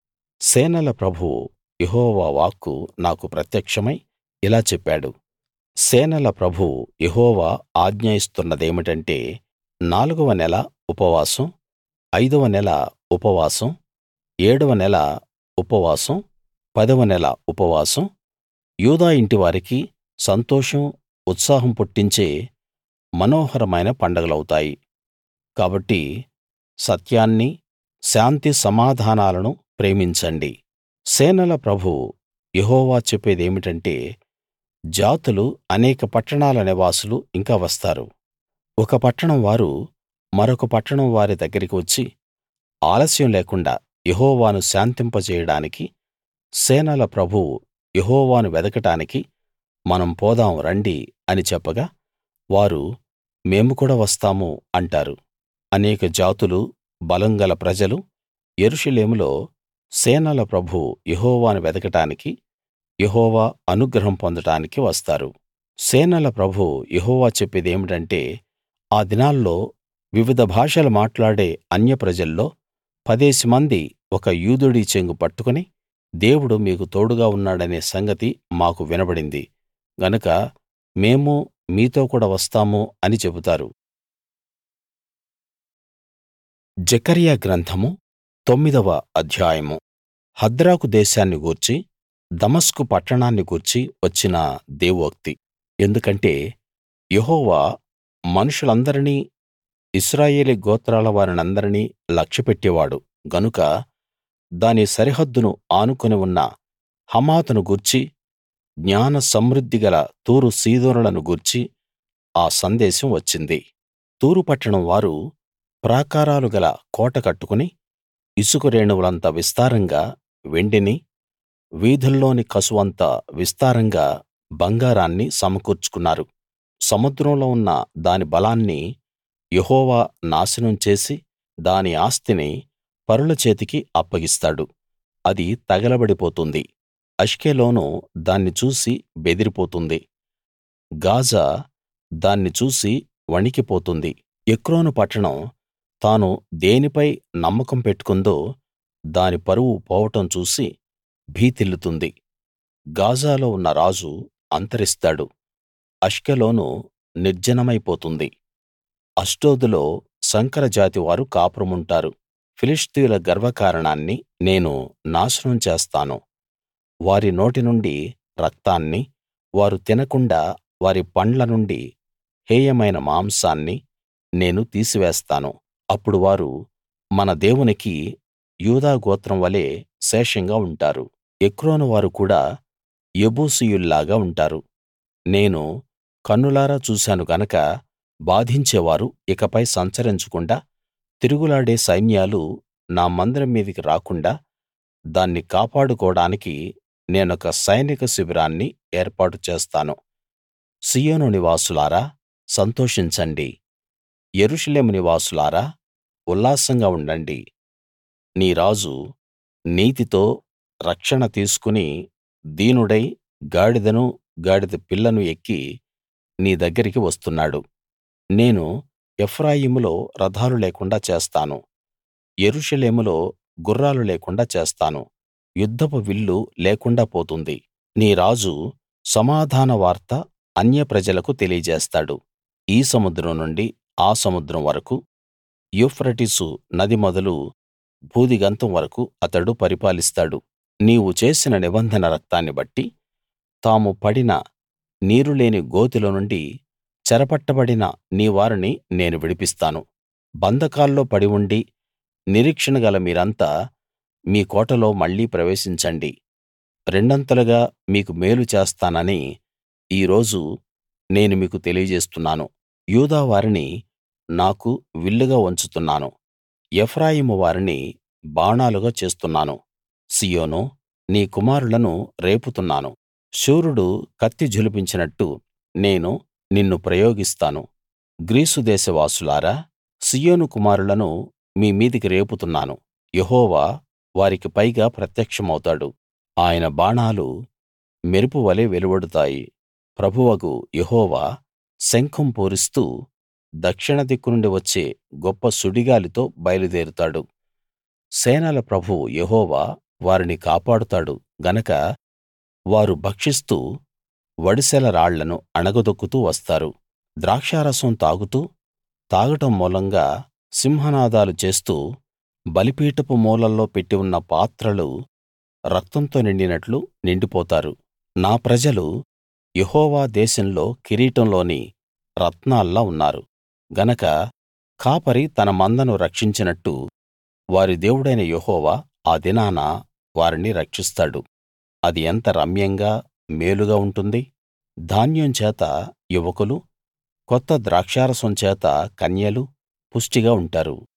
సేనల ప్రభువు యెహోవా వాక్కు నాకు ప్రత్యక్షమై ఇలా చెప్పాడు సేనల ప్రభువు యెహోవా ఆజ్ఞ ఇస్తున్నదేమిటంటే నాలుగవ నెల ఉపవాసం ఐదవ నెల ఉపవాసం ఏడవ నెల ఉపవాసం పదవ నెల ఉపవాసం యూదా ఇంటివారికి సంతోషం ఉత్సాహం పుట్టించే మనోహరమైన పండగలవుతాయి కాబట్టి సత్యాన్ని శాంతి సమాధానాలను ప్రేమించండి సేనల ప్రభువు యెహోవా చెప్పేదేమిటంటే జాతులు అనేక పట్టణాల నివాసులు ఇంకా వస్తారు ఒక పట్టణం వారు మరొక పట్టణం వారి దగ్గరికి వచ్చి ఆలస్యం లేకుండా యెహోవాను శాంతింపజేయడానికి సేనల ప్రభువు యెహోవాను వెదకడానికి మనం పోదాం రండి అని చెప్పగా వారు మేము కూడా వస్తాము అంటారు అనేక జాతులు బలం గల ప్రజలు యెరూషలేములో సేనల ప్రభువు యెహోవాను వెదకడానికి యెహోవా అనుగ్రహం పొందడానికి వస్తారు సేనల ప్రభువు యెహోవా చెప్పేదేమిటంటే ఆ దినాల్లో వివిధ భాషలు మాట్లాడే అన్యప్రజల్లో పదేసి మంది ఒక యూదుడి చెంగు పట్టుకుని దేవుడు మీకు తోడుగా ఉన్నాడనే సంగతి మాకు వినబడింది గనక మేము మీతో కూడా వస్తాము అని చెబుతారు జెకర్యా గ్రంథము తొమ్మిదవ అధ్యాయము హద్రాకు దేశాన్ని గూర్చి దమస్కు పట్టణాన్ని గూర్చి వచ్చిన దేవోక్తి ఎందుకంటే యెహోవా మనుషులందరినీ ఇశ్రాయేలీ గోత్రాల వారినందరినీ లక్ష్యపెట్టేవాడు గనుక దాని సరిహద్దును ఆనుకుని ఉన్న హమాతును గూర్చి జ్ఞాన సమృద్ధి గల తూరు సీదోనులను గూర్చి ఆ సందేశం వచ్చింది తూరు పట్టణం వారు ప్రాకారాలు గల కోట కట్టుకుని ఇసుక రేణువులంత విస్తారంగా వెండిని వీధుల్లోని కసువంత విస్తారంగా బంగారాన్ని సమకూర్చుకున్నారు సముద్రంలో ఉన్న దాని బలాన్ని యెహోవా నాశనం చేసి దాని ఆస్తిని పరుల చేతికి అప్పగిస్తాడు అది తగలబడిపోతుంది అష్కెలోను దాన్ని చూసి బెదిరిపోతుంది గాజా దాన్ని చూసి వణికిపోతుంది ఎక్రోను పట్టణం తాను దేనిపై నమ్మకం పెట్టుకుందో దాని పరువు పోవటం చూసి భీతిల్లుతుంది గాజాలో ఉన్న రాజు అంతరిస్తాడు అష్కెలోను నిర్జనమైపోతుంది అష్డోదులో సంకరజాతి వారు కాపురముంటారు ఫిలిష్తీయుల గర్వకారణాన్ని నేను నాశనం చేస్తాను వారి నోటి నుండి రక్తాన్ని వారు తినకుండా వారి పండ్ల నుండి హేయమైన మాంసాన్ని నేను తీసివేస్తాను అప్పుడు వారు మన దేవునికి యూదా గోత్రం వలె శేషంగా ఉంటారు ఎక్రోను వారు కూడా యెబూసీయుల్లాగా ఉంటారు నేను కన్నులారా చూశాను గనక బాధించేవారు ఇకపై సంచరించకుండా తిరుగులాడే సైన్యాలు నా మందిరం మీదికి రాకుండా దాన్ని కాపాడుకోడానికి నేనొక సైనిక శిబిరాన్ని ఏర్పాటు చేస్తాను సీయోను నివాసులారా సంతోషించండి యెరూషలేము నివాసులారా ఉల్లాసంగా ఉండండి నీ రాజు నీతితో రక్షణ తీసుకుని దీనుడై గాడిదను గాడిద పిల్లను ఎక్కి నీ దగ్గరికి వస్తున్నాడు నేను ఎఫ్రాయిములో రథాలు లేకుండా చేస్తాను యెరూషలేములో గుర్రాలు లేకుండా చేస్తాను యుద్ధపు విల్లు లేకుండా పోతుంది నీ రాజు సమాధాన వార్త అన్యప్రజలకు తెలియజేస్తాడు ఈ సముద్రం నుండి ఆ సముద్రం వరకూ యూఫ్రటీసు నది మొదలు భూదిగంతం వరకూ అతడు పరిపాలిస్తాడు నీవు చేసిన నిబంధన రక్తాన్ని బట్టి తాము పడిన నీరు లేని గోతిలో నుండి చెరపట్టబడిన నీ వారిని నేను విడిపిస్తాను బంధకాల్లో పడి ఉండి నిరీక్షణ గల మీరంతా మీ కోటలో మళ్ళీ ప్రవేశించండి రెండంతలుగా మీకు మేలు చేస్తానని ఈ రోజు నేను మీకు తెలియజేస్తున్నాను యూదా వారిని నాకు విల్లుగా వంచుతున్నాను ఎఫ్రాయిము వారిని బాణాలుగా చేస్తున్నాను సీయోనూ నీ కుమారులను రేపుతున్నాను శూరుడు కత్తి ఝళిపించినట్టు నేను నిన్ను ప్రయోగిస్తాను గ్రీసు దేశవాసులారా సీయోను కుమారులను మీ మీదికి రేపుతున్నాను యెహోవా వారికి పైగా ప్రత్యక్షమౌతాడు ఆయన బాణాలు మెరుపువలె వెలువడుతాయి ప్రభువగు యెహోవా శంఖం పూరిస్తూ దక్షిణ దిక్కు నుండి వచ్చే గొప్ప సుడిగాలితో బయలుదేరుతాడు సేనల ప్రభువు యెహోవా వారిని కాపాడుతాడు గనక వారు భక్షిస్తూ వడిసెల రాళ్లను అణగదొక్కుతూ వస్తారు ద్రాక్షారసం తాగుతూ తాగడం మూలంగా సింహనాదాలు చేస్తూ బలిపీఠపు మూలల్లో పెట్టి ఉన్న పాత్రలు రక్తంతో నిండినట్లు నిండిపోతారు నా ప్రజలు యెహోవా దేశంలో కిరీటంలోని రత్నాల్లా ఉన్నారు గనక కాపరి తన మందను రక్షించినట్టు వారి దేవుడైన యెహోవా ఆ దినాన వారిని రక్షిస్తాడు అది ఎంత రమ్యంగా మేలుగా ఉంటుంది ధాన్యం చేత యువకులు కొత్త ద్రాక్షారసం చేత కన్యలు పుష్టిగా ఉంటారు